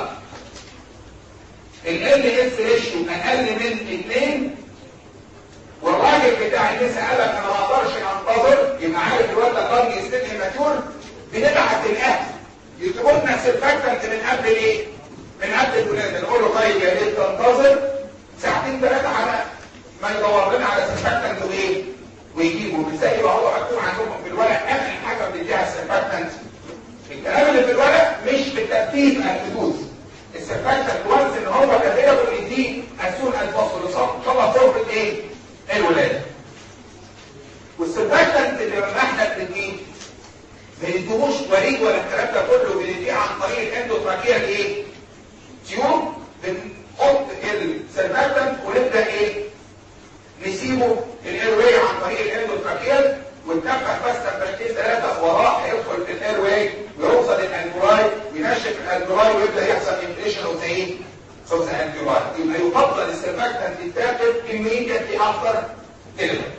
ال اس ريشيو اقل من 2 والراجل بتاع النساء قال لك انا ما اقدرش انتظر يبقى عارف الواد ده قرن يستدعي ماتيور بنبعت الاهل يكتبوا لنا سيرفاكتنت من قبل الايه؟ من قبل الولاده نقول له طيب يا ريت تنتظر ساعتين ثلاثه على ما يدور لنا على سيرفاكتنت وايه؟ ويجيبوا ازاي يبقى هو مكتوب عندكم في الورق اخر حاجه بنديها السيرفاكتنت الكلام اللي في الورق مش بالترتيب الحدود السيرفاكتنت وانس ان هو افيلابل يديه اسون الفصل ان شاء الله فرصه ايه؟ الولاده والسيرفاكتنت اللي لما احنا بنديه ما يدوش وريد ولا الكلام ده كله بنديه عن طريق الاندوتراكيال ايه؟ تيوب بنحط السيرفاكتنت ونبدا ايه؟ نسيبه الايرواي عن طريق الاندوتراكيال ونتبع بس تنبشتين ثلاثة وراه هيدخل في الايرواي ويوصل الانجولاي وينشف الانجولاي ويبدا يحصل انفليشن اوف ايه؟ اوف ذا انجولاي يبقى يفضل السيرفاكتنت يتاخد immediately after delivery.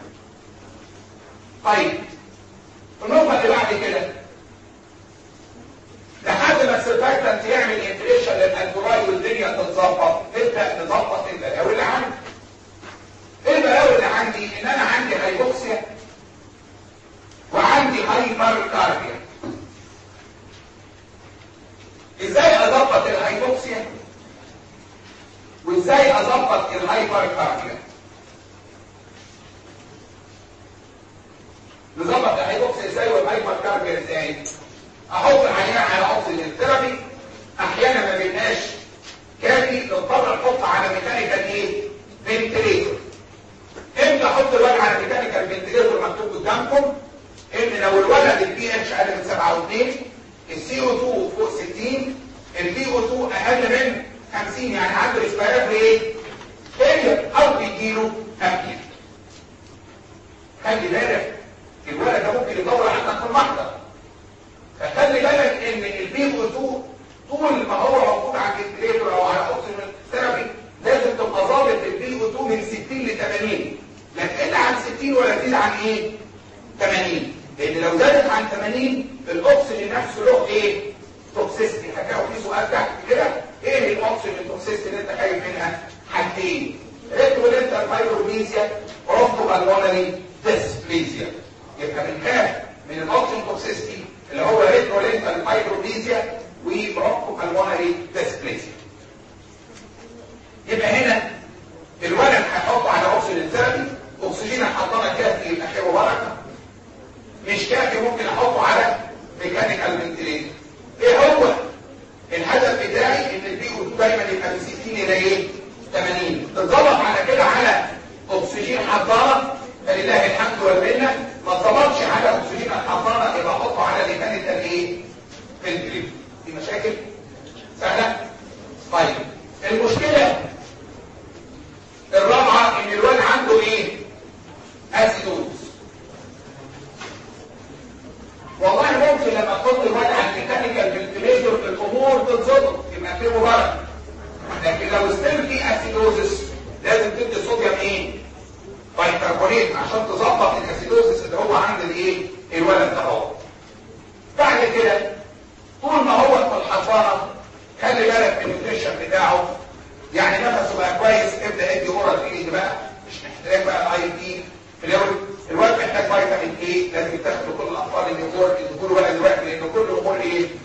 طيب النقطة اللي بعد كده لحد ما السيرفاكتنت يعمل انفليشن للانجولاي والدنيا تتظبط نبدا نظبط البلاوي اللي عندي. ايه البلاوي اللي عندي؟ ان انا عندي هايبوكسيا وعندي هايبر كارديا ازاي اظبط الهايبوكسيا وازاي اظبط الهايبر كارديا نظبط الهايبوكسيا ازاي والهايبر كارديا ازاي احط العيان على اوكسجين ثيرابي احيانا ما بيبقاش كافي نضطر نحط على ميكانيكال ايه فنتليتور امتى احط الولد على ميكانيكال فنتليتور مكتوب قدامكم ان لو الولد البي اتش اقل من 7 و2 السي او 2 فوق 60 البي او 2 اقل من 50 يعني عنده ريسبيراتوري ايه؟ فيلير او بيجيله ابنيا خلي بالك الولد ده ممكن يدور عندك في المحضر فخلي بالك ان البي او 2 طول ما هو موجود على الفنتليتور او على اوكسجين ثيرابي لازم تبقى ظابط البي او 2 من 60 ل 80 لا تقل عن 60 ولا تزيد عن ايه؟ 80 لان لو زادت عن 80 الاكسجين نفسه له ايه توكسيستي هتلاقوا في سؤال تحت كده ايه الاكسجين توكسيستي اللي انت خايف منها حاجتين ريترولينتال فايبروميزيا اوروفو بالمونري ديسبليزيا يبقى بنخاف من الاكسجين توكسيستي اللي هو ريترولينتال فايبروميزيا وبروكو بالمونري ديسبليزيا يبقى هنا الولد هيحطه على اكسجين ثيرابي اكسجين الحضانه كافي يبقى خير وبركه مش كافي ممكن احطه على ميكانيكال فنتليتور ايه هو الهدف بتاعي ان البي او 2 دايما يبقى من 60 الى ايه 80 تتظبط على كده على اكسجين حضانه فلله الحمد والمنه ما اتظبطش على اكسجين الحضانه يبقى احطه على ميكانيكال ايه فنتليتور دي مشاكل سهله طيب المشكله الرابعه ان الواد عنده ايه اسيدوز والله ممكن لما تحط الواد على الميكانيكال فنتليتور الامور تتظبط يبقى في مبارك لكن لو ستيل في اسيدوزس لازم تدي صوديوم ايه؟ بايكربونات عشان تظبط الاسيدوزس اللي هو عند الايه؟ الولد ده اهو. بعد كده طول ما هو في الحضانه خلي بالك من النيوتريشن بتاعه يعني نفسه بقى كويس ابدا ادي اورال فيدنج بقى مش محتاج بقى اي بي فلويد الواد محتاج فيتامين ايه لازم يتاخد كل الاطفال اللي يقول الدكتور ولا دلوقتي لان كل امور ايه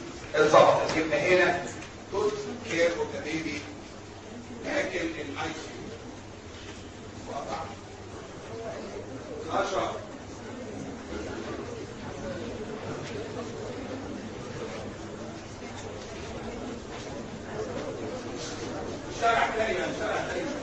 اتظبطت يبقى هنا توت كير اوف ذا بيبي لكن الاي سي وقطع 10 شارع تقريبا شارع تقريبا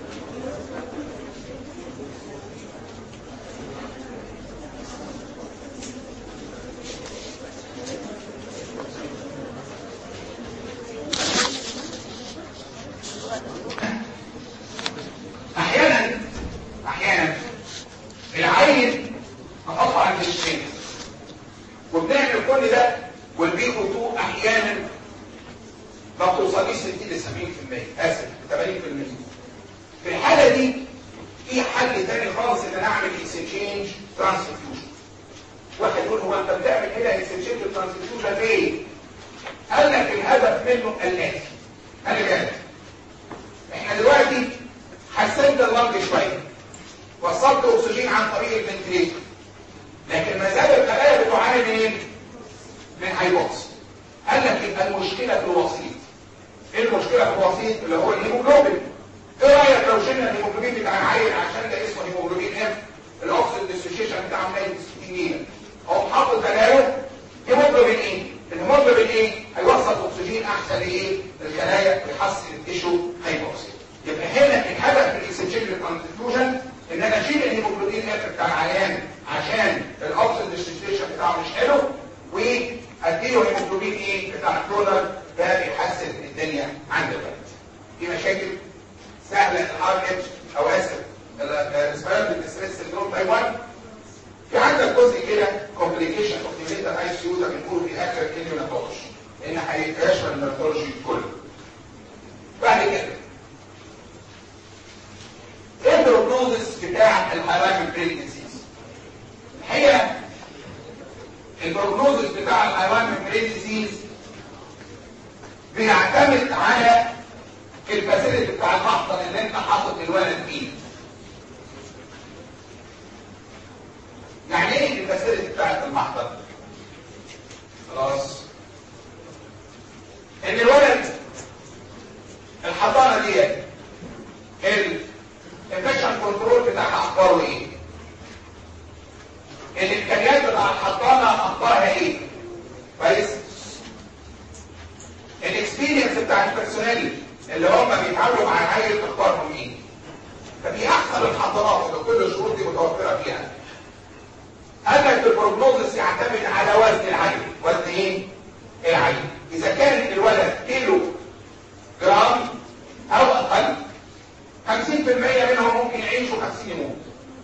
احيانا احيانا العين نحطه عند الشين وبنعمل كل ده والبيكو 2 احيانا ما بتوصليش 60 ل 70% اسف 80% في الحاله دي في حل تاني خالص ان انا اعمل اكسشينج ترانسفيوجن واحد يقول هو انت بتعمل هنا اكسشينج ترانسفيوجن ليه؟ قال لك الهدف منه الاتي خلي بالك احنا دلوقتي حسنت اللنج شويه وصلت اكسجين عن طريق الفنتريتور لكن ما زال الخلايا بتعاني من ايه؟ من هايبوكس قال لك يبقى المشكله في الوسيط ايه المشكله في الوسيط اللي هو الهيموجلوبين ايه رايك لو شلنا الهيموجلوبين بتاع العيل عشان ده اسمه هيموجلوبين ام الاوكسيد ديسوشيشن بتاعه قليل 60 جنيه او حاطط بداله هيموجلوبين ايه الهيموجلوبين ايه هيوصل اكسجين احسن لايه للخلايا ويحسن التيشو هايبوكسي يبقى هنا الهدف من الاكسجين ترانسفيوجن ان انا اشيل الهيموجلوبين اف بتاع العيان عشان الاوكسيد ديسوشيشن بتاعه مش حلو واديله هيموجلوبين ايه بتاع الدونر ده بيحسن الدنيا عند الولد في مشاكل سهله الار اتش او اسف الاسبيرال بالستريس سندروم تايب 1 في عندك جزء كده كومبليكيشن اوف ديليتر اي سي يو ده بنقول في اخر الكلينيكولوجي ان هيشمل النيرولوجي كله بعد كده ايه البروجنوزس بتاع الحيوان بريجنسيز الحقيقه البروجنوزس بتاع الحيوان من برين ديزيز بيعتمد على الفاسيلتي بتاع المحضر اللي انت حاطط الولد فيه يعني ايه الفاسيلتي بتاعت المحضر خلاص ان الولد الحضانه دي الانفكشن كنترول بتاعها اخباره ايه الامكانيات بتاع الحضانه اخبارها ايه كويس الاكسبيرينس بتاع البيرسونال اللي هم بيتعاملوا مع العيل اخبارهم ايه فدي احسن الحضانات اللي كل الشروط دي متوفره فيها قال لك البروجنوزس يعتمد على وزن العيل وزن ايه العيل اذا كان الولد كيلو جرام او اقل 50% منهم ممكن يعيش و50 يموت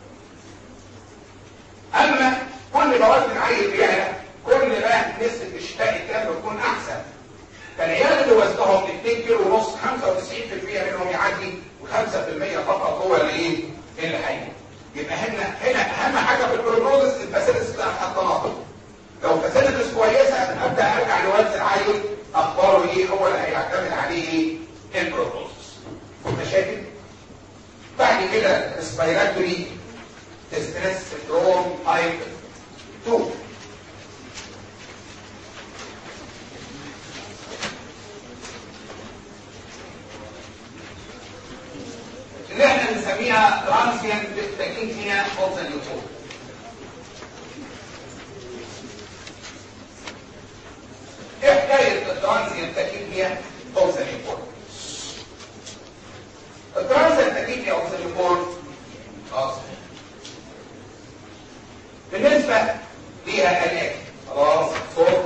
اما كل ما وزن العيل بيعلى كل ما نسبه الشفاء التام بتكون احسن فالعيال اللي وزنهم 2 كيلو ونص 95% منهم يعدي و5% فقط هو اللي ايه اللي هيموت يبقى هنا هنا اهم حاجه في البروجنوزس الفاسيلتس بتاع التناقض لو فاسيلتس كويسه ابدا ارجع لوزن العيل اخباره ايه هو اللي هيعتمد عليه ايه البروجنوزس مشاكل بعد كده ريسبيراتوري ستريس سندروم تايب 2 اللي احنا بنسميها ترانسيانت تكنيكيا اوف ذا نيوتون ايه حكايه الترانسيانت تكنيكيا اوف ذا نيوتون الترانسيانت تكنيكيا اوف ذا نيوتون خلاص بالنسبه ليها الاتي خلاص صوت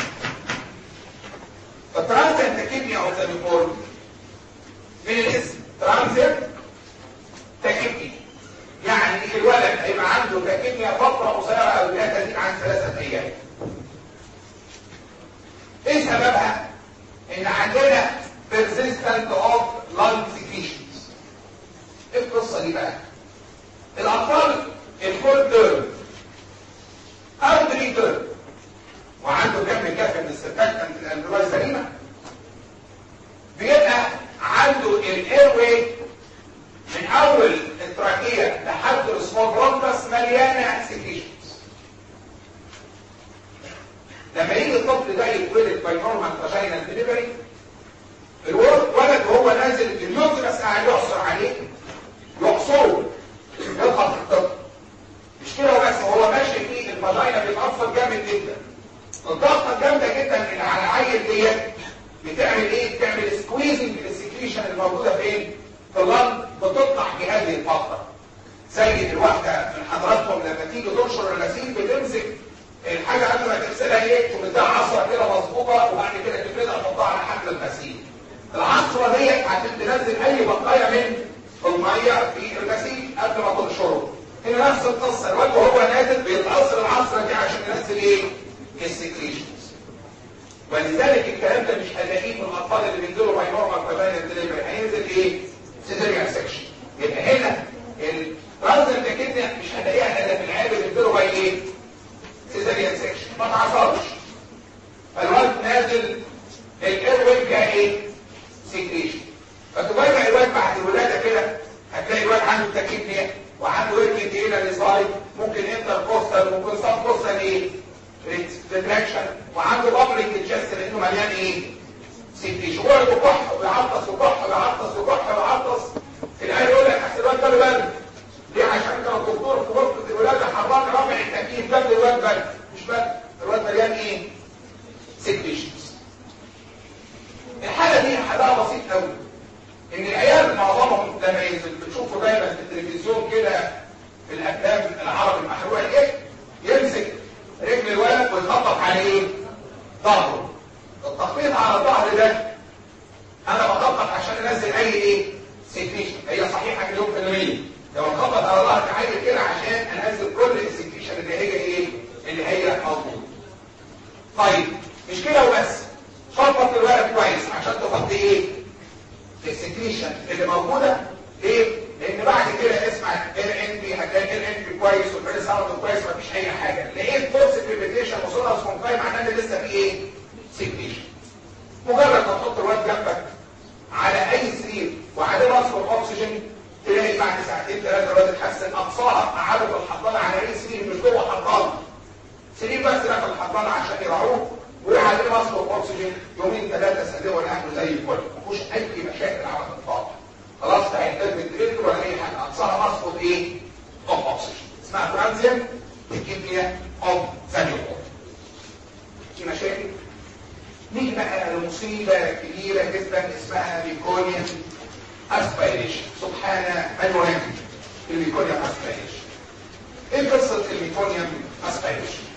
الترانسيانت تكنيكيا اوف ذا نيوتون من الاسم ترانزيت تكيميا يعني الولد هيبقى عنده تكيميا فترة قصيرة او لا تزيد عن ثلاثة ايام ايه سببها ان عندنا persistent of lung secretions ايه القصة دي بقى الاطفال الفول تيرم او دري تيرم وعنده كم كافي من السباكتنت الاندرويد سليمة بيبقى عنده الاير واي من اول التراكية لحد السمول برونكس مليانة سكريشنز لما يجي الطفل ده يتولد باي نورمال فاجينال ديليفري الولد وهو نازل اليوم بس قاعد يعصر عليه يعصره يضغط الطفل مش كده وبس هو ماشي فيه الفاجينا بيتأثر جامد جدا الضغطه الجامده جدا اللي على العيل ديت بتعمل ايه؟ بتعمل سكويزنج للسكريشن الموجوده فين؟ في اللنج بتطلع في هذه الفتره زي الواحده من حضراتكم لما تيجي تنشر الغسيل بتمسك الحاجه قبل ما تغسلها ايه؟ تمدها عصره كده مظبوطه وبعد كده تفردها تحطها على حبل الغسيل. العصره ديت عشان تنزل اي بقايا من الميه في الغسيل قبل ما تنشره. هنا نفس القصه الواد وهو نازل بيتعصر العصره دي عشان ينزل ايه؟ السكريشنز. ولذلك الكلام ده مش هنلاقيه في الاطفال اللي بينزلوا باي نورمال فاباينال ديليفري هينزل ايه؟ سيزيريان سكشن. يبقى هنا الرازل ده كده مش هنلاقيها الا في العيال اللي بينزلوا باي ايه؟ سيزيريان سكشن ما تعصرش. فالواد نازل الاير ويب جاي ايه؟ سكريشن. فتبقى الواد بعد الولاده كده هتلاقي الواد عنده تكيبنيا وعنده ورك تقيله للصايد ممكن انتر كوستال ممكن سب كوستال ايه؟ ريتراكشن وعنده بابلينج الجست لانه مليان ايه؟ سكريشن هو اللي بيكح وبيعطس وكح وبيعطس وكح وبيعطس العيال يقول لك احسن الواد ده برد ليه عشان كان الدكتور في غرفه الولاده حران رافع التكييف جاب الواد برد مش برد الواد مليان ايه؟ سكريشنز الحاله دي حالها بسيط قوي ان العيال معظمهم لما ينزل بتشوفوا دايما في التلفزيون كده في الافلام العربي المحروقه ايه يمسك رجل الولد ويخبط على ايه ظهره التخبيط على الظهر ده انا بخبط عشان انزل اي ايه سكريشن هي صحيحه مليون في المية لو بخبط على ظهر عايز كده عشان انزل كل السكريشن اللي هي ايه اللي هي موجوده طيب مش كده وبس خبط الولد كويس عشان تغطي ايه السكريشن اللي موجوده ليه لان بعد كده اسمع ال ان بي هتلاقي ال ان بي كويس والبري ساوند كويس مفيش اي حاجه لقيت فورس بريبيتيشن وصولها كونفاين معناه ان لسه في ايه سكريشن مجرد ما تحط الواد جنبك على اي سرير وعليه مصدر اكسجين تلاقي بعد ساعتين ثلاثه الواد اتحسن اقصاها قعدوا في الحضانه على اي سرير مش جوه حضانه سرير بس لا في الحضانه عشان يراعوه وعليه مصدر اكسجين يومين ثلاثه سلوه الاهل زي الفل ما فيهوش اي مشاكل على الاطفال خلاص ده هيحتاج بالدريل ولا اي حاجه اقصاها مصدر ايه؟ اوف اكسجين اسمها ترانزيان تكيبيا اوف ثانيوم في مشاكل نيجي بقى لمصيبه كبيره جدا اسمها ميكونيان اسبيريشن سبحان من ونعم الميكونيان اسبيريشن ايه قصه الميكونيان اسبيريشن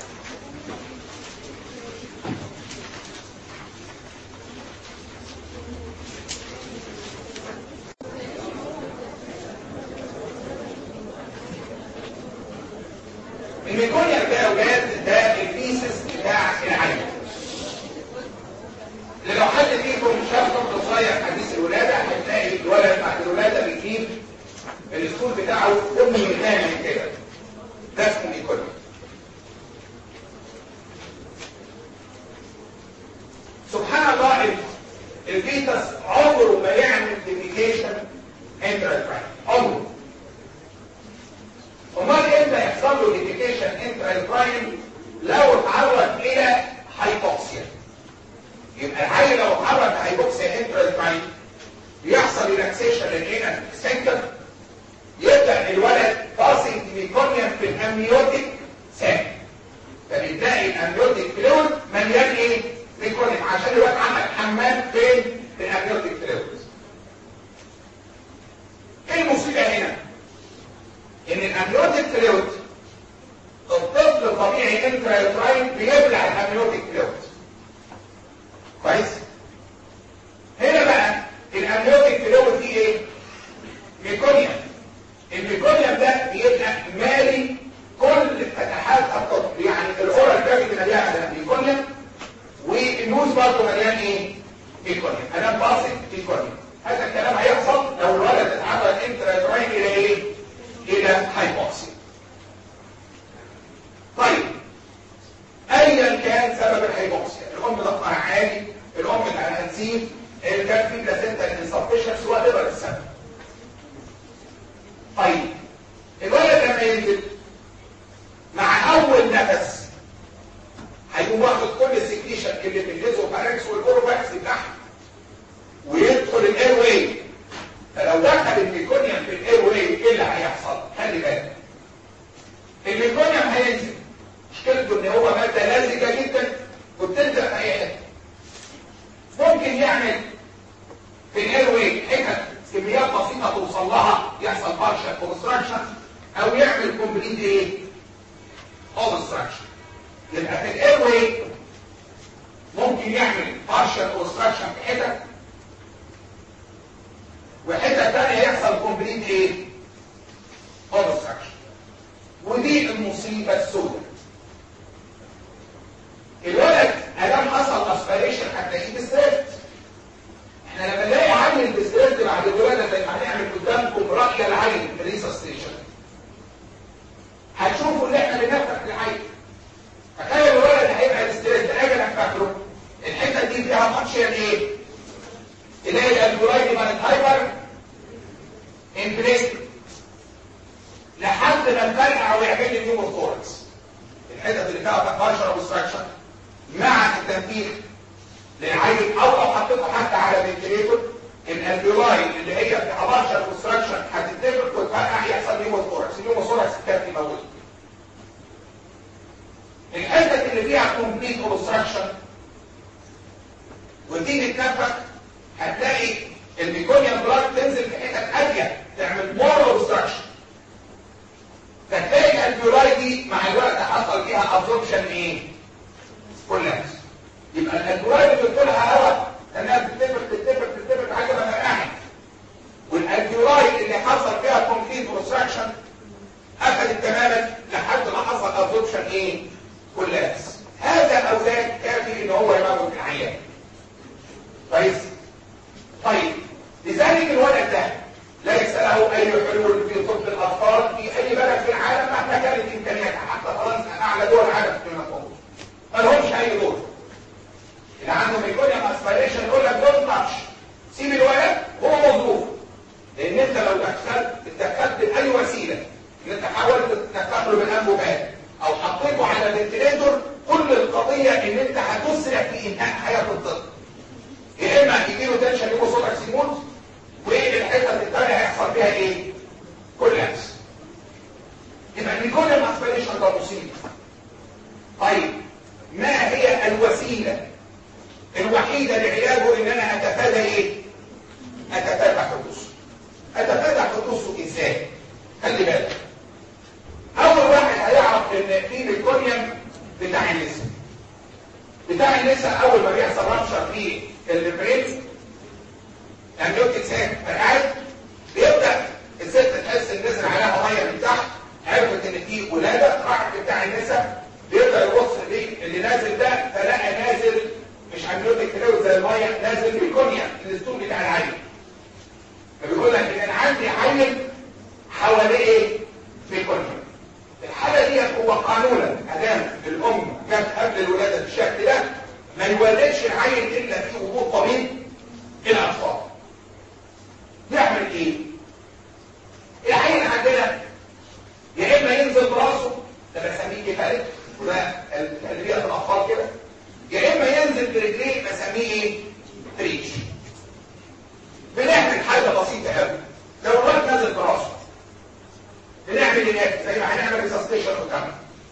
الميكونيا ده يا اولاد ده الفيسس بتاع العين اللي لو حد فيكم شاف طفل صغير حديث الولاده هتلاقي الولد بعد الولاده بيجيب السكول بتاعه امي نامي كده ده اسمه ميكونيا سبحان الله الفيتس عمره ما يعمل ديفيكيشن انترا عمره امال امتى يحصل له ديفيكيشن انترا لو اتعرض الى هايبوكسيا يبقى العيل لو اتعرض لهايبوكسيا انترا بيحصل ريلاكسيشن للانر سنتر يبدا الولد باسنج ميكونيوم في الامنيوتيك ساك فبتلاقي الامنيوتيك فلويد مليان ايه؟ ميكونيوم عشان الولد عمل حمام فين؟ في الامنيوتيك فلويد ايه المصيبه هنا؟ ان الامنيوتيك فلويد الطفل الطبيعي انترايوتراين بيبلع الامنيوتيك فلويد كويس هنا بقى الامنيوتيك فلويد دي ايه ميكونيوم الميكونيوم ده بيبقى مالي كل فتحات الطفل يعني الاورال كافيتي مليانه ميكونيوم والنوز برضه مليان ايه ميكونيوم انا باصق ميكونيوم هذا الكلام هيحصل لو الولد اتعرض انترايوتراين الى ايه الى هايبوكسيا طيب ايا كان سبب الهايبوكسيا الام ضغطها عالي الام الانسيف اللي كان في بلاسنتا انسفشنس وات السبب طيب الولد لما ينزل مع اول نفس هيقوم واخد كل كل السكريشن اللي في النيزوفارنكس والاوروفاكس بتاعها ويدخل الاير واي فلو دخل الميكونيوم في الاير واي ايه اللي هيحصل؟ خلي بالك الميكونيوم هينزل مشكلته ان هو ماده لزجه جدا وبتنزل في اي حته ممكن يعمل في الاير واي حتت كميات بسيطه توصل لها يحصل بارشل اوبستراكشن او يعمل كومبليت ايه؟ اوبستراكشن يبقى في الاير واي ممكن يعمل بارشل اوبستراكشن في حتت وحته ثانيه يحصل كومبليت ايه؟ اوبستراكشن ودي المصيبه السوداء الولد ادام حصل اسبيريشن هتلاقيه بستريت احنا لما نلاقي عين بستريت بعد الولاده زي ما هنعمل قدامكم راي العين في الريسستيشن هتشوفوا اللي احنا بنفتح العين تخيل الولد هيبقى بستريت اجل فاكره الحته دي فيها فانكشن ايه؟ اللي هي الالفولايد مالت هايبر انفليست لحد ما نفرقع ويعمل لي نيوموثوركس الحتت اللي فيها بارشر اوبستراكشن مع التنفيذ للعين او لو حطيته حتى على فنتليتور الالفيولاي اللي هي في بارشر اوبستراكشن هتتفق وتفرقع يحصل نيوموثوركس النيوموثوركس كان يموت الحتت اللي فيها كومبليت اوبستراكشن وتيجي تنفخ هتلاقي الميكونيوم بلاد تنزل في حتت هاديه تعمل مور اوبستراكشن فتلاقي الالفيولاي دي مع الوقت حصل فيها ابزوربشن ايه؟ كولابس يبقى الالفيولاي اللي بتدخلها هواء انها بتتفق تتفق تتفق لحد ما فرقعت والالفيولاي اللي حصل فيها كومبليت اوبستراكشن قفلت تماما لحد ما حصل ابزوربشن ايه؟ كولابس هذا او ذاك كافي ان هو يموت العيان كويس طيب لذلك الولد ده ليس له اي حلول في طب الاطفال في اي بلد في العالم مهما كانت امكانياتها حتى فرنسا اعلى دول العالم في المفهوم ما لهمش اي دور اللي عنده ميكونيوم اسبيريشن يقول لك دونت تاتش سيب الولد هو مظروف لان انت لو دخلت اتدخلت باي وسيله ان انت حاولت تدخله بالانبوبات او حطيته على فنتليتور كل القضيه ان انت هتسرع في انهاء حياه الطفل يا اما يجيله تنشن يبقى صوتك يموت والحته الثانيه هيحصل فيها ايه؟ كولابس يبقى الميكونيوم اسبيريشن ده مصيبه طيب ما هي الوسيله الوحيده لعلاجه ان انا اتفادى ايه؟ اتفادى حدوثه اتفادى حدوثه ازاي؟ خلي بالك اول واحد هيعرف ان في ميكونيوم بتاع النساء بتاع النساء اول ما بيحصل رابشر في البرين الامنيوتيك ساك فرقعت بيبدا الست تحس ان نزل عليها ميه من تحت عرفت ان في ولاده راحت بتاع النساء بيبدا يبص ليه اللي نازل ده فلقى نازل مش امنيوتيك فلويد زي الميه نازل بيكونيا الاسطول بتاع العين فبيقول لك ان انا عندي عين حواليه ايه؟ بيكونيا الحاله دي هو قانونا ادام الام جت قبل الولاده بالشكل ده ما يولدش العين الا في وجود طبيب الاطفال نعمل ايه العين عندنا يا اما ينزل براسه ده بسميه كفالك وده تدريبيه الاطفال كده يا اما ينزل برجليه بسميه ايه تريش بنعمل حاجه بسيطه قوي لو الواد نازل براسه بنعمل هناك زي ما هنعمل ريسستيشن قدامنا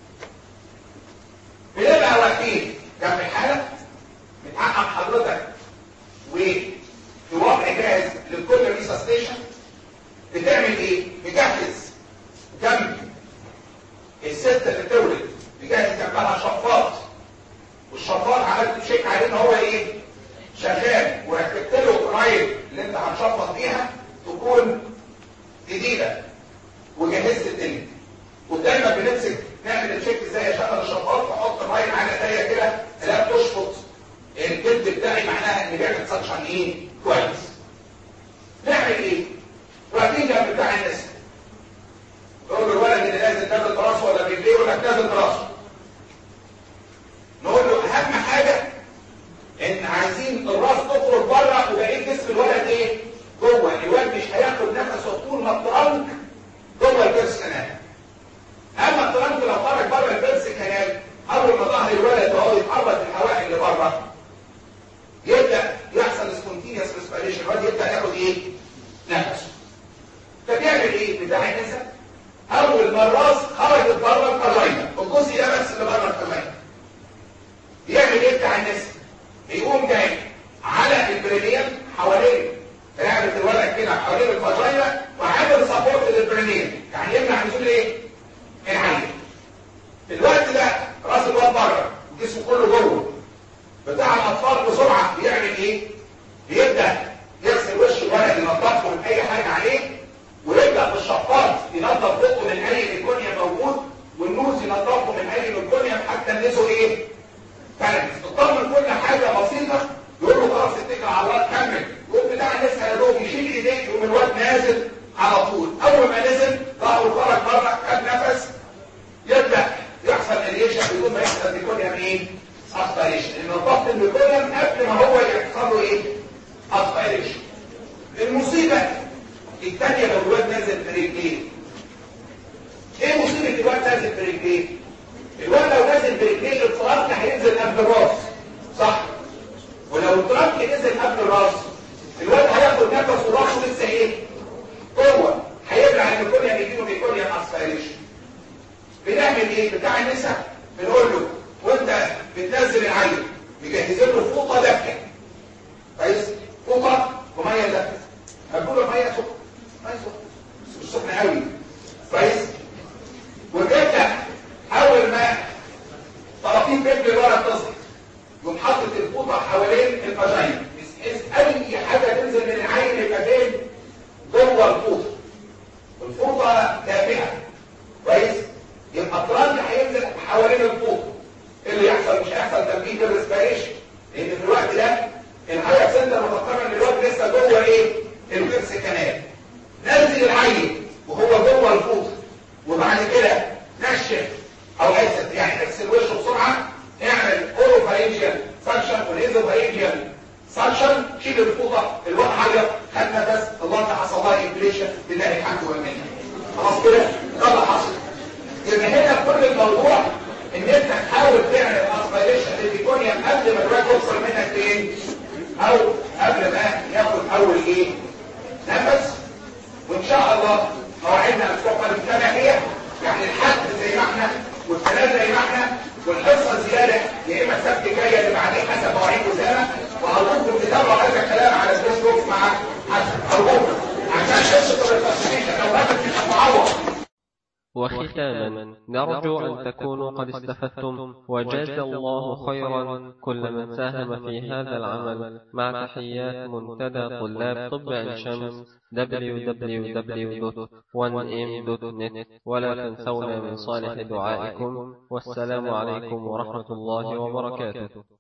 بنبقى واقفين جنب الحاله بتحقق حضرتك وفي وضع جاهز لكل ريسستيشن بتعمل ايه؟ بجهز جنب الست اللي بتولد بجهز جنبها شفاط والشفاط عملت تشيك عليه ان هو ايه؟ شغال وركبت له قرايب اللي انت هتشفط بيها تكون جديده وجهزت الدنيا ودايما بنمسك نعمل الشيك ازاي اشغل الشفاط واحط الرايل على ايديا كده الاقيها بتشفط الجلد بتاعي معناها ان بيعمل سكشن ايه كويس نعمل ايه واقفين جنب بتاع الناس نقول له الولد اللي نازل نازل براسه ولا برجليه ولا نازل براسه نقول له اهم حاجه ان عايزين الراس تخرج بره وبقيه جسم الولد ايه جوه الولد مش هياخد نفسه طول ما الترنك جوه البرس كانال اما الترنك لو خرج بره البرس كانال اول ما ظهر الولد وهو يتحرك الهواء بتاع النسا بيقوم جاي على البرينيال حوالين رقبه الولد كده حوالين الفاجينا وعامل سبورت للبرينيال يعني يمنع نزول ايه؟ العين في الوقت ده راس الواد بره جسمه كله جوه بتاع الاطفال بسرعه بيعمل ايه؟ بيبدا يغسل وش الولد ينضفه من اي حاجه عليه ويبدا بالشفاط ينضف بقه من اي ليكونيا موجود والنوز ينضفه من اي ليكونيا حتى النسو ايه؟ فلس تطمن كل حاجه بسيطه يقول له خلاص اتكل على الله كمل يقول بتاع الناس يا دوب يشيل ايديه يقوم الواد نازل على طول اول ما نزل ظهره خرج بره خد نفس يبدا يحصل اليشن بدون ما يحصل ليكونيا ايه؟ اسبيريشن لان الضغط الميكونيوم قبل ما هو يحصل له ايه؟ اسبيريشن المصيبه الثانيه لو الواد نازل برجليه ايه مصيبه الواد نازل برجليه؟ الواد لو نازل برجليه الترنك هينزل قبل الراس صح؟ ولو الترنك نزل قبل الراس الواد هياخد نفس وراسه لسه ايه؟ جوه هيبلع الميكونيوم يجيله ميكونيوم اسبيريشن بنعمل ايه؟ بتاع النساء بنقول له وانت بتنزل العين مجهزين له فوطه دافيه كويس فوطه وميه دافيه هتقول له ميه سخنه ميه سخنه مش سخنه قوي كويس وتبدا اول ما طرفين رجل ورا تصل يقوم حاطط الفوطه حوالين الفاجينا بحيث اي حاجه تنزل من العين يبقى فين جوه الفوطه الفوطه دافئه كويس يبقى الترند هينزل حوالين الفوطه اللي يحصل مش هيحصل تمديد الريسبيريشن لان في الوقت ده الهاير سنتر متطمن ان الواد لسه جوه ايه الفيرس كانال نزل العين وهو جوه الفوط وبعد كده نشف او اسف يعني اغسل وشه بسرعه اعمل اورو فارينجيال سكشن والايزو فارينجيال سكشن شيل الفوطه الواد عيط خد نفس الله ده حصل لها انفليشن لله الحمد والمنه خلاص كده ده اللي حصل يبقى هنا كل الموضوع ان انت تحاول تعمل اسبيريشن للبيكونيوم قبل ما الواد يوصل منك لايه او قبل ما ياخد اول ايه نفس وان شاء الله مواعيدنا الاسبوع القادم كما هي يعني الحد زي ما احنا والثلاث زي ما احنا والحصه زياده يا اما السبت الجاي اللي بعدين حسب مواعيد وسامه وارجوكم تتابعوا هذا الكلام على الفيسبوك مع حسن ارجوكم عشان حصه الفاسيليشن لو هدف مش معوض وختاما نرجو أن تكونوا قد استفدتم وجاز الله خيرا كل من ساهم في هذا العمل مع تحيات منتدى طلاب طب عين شمس www.1m.net ولا تنسونا من صالح دعائكم والسلام عليكم ورحمة الله وبركاته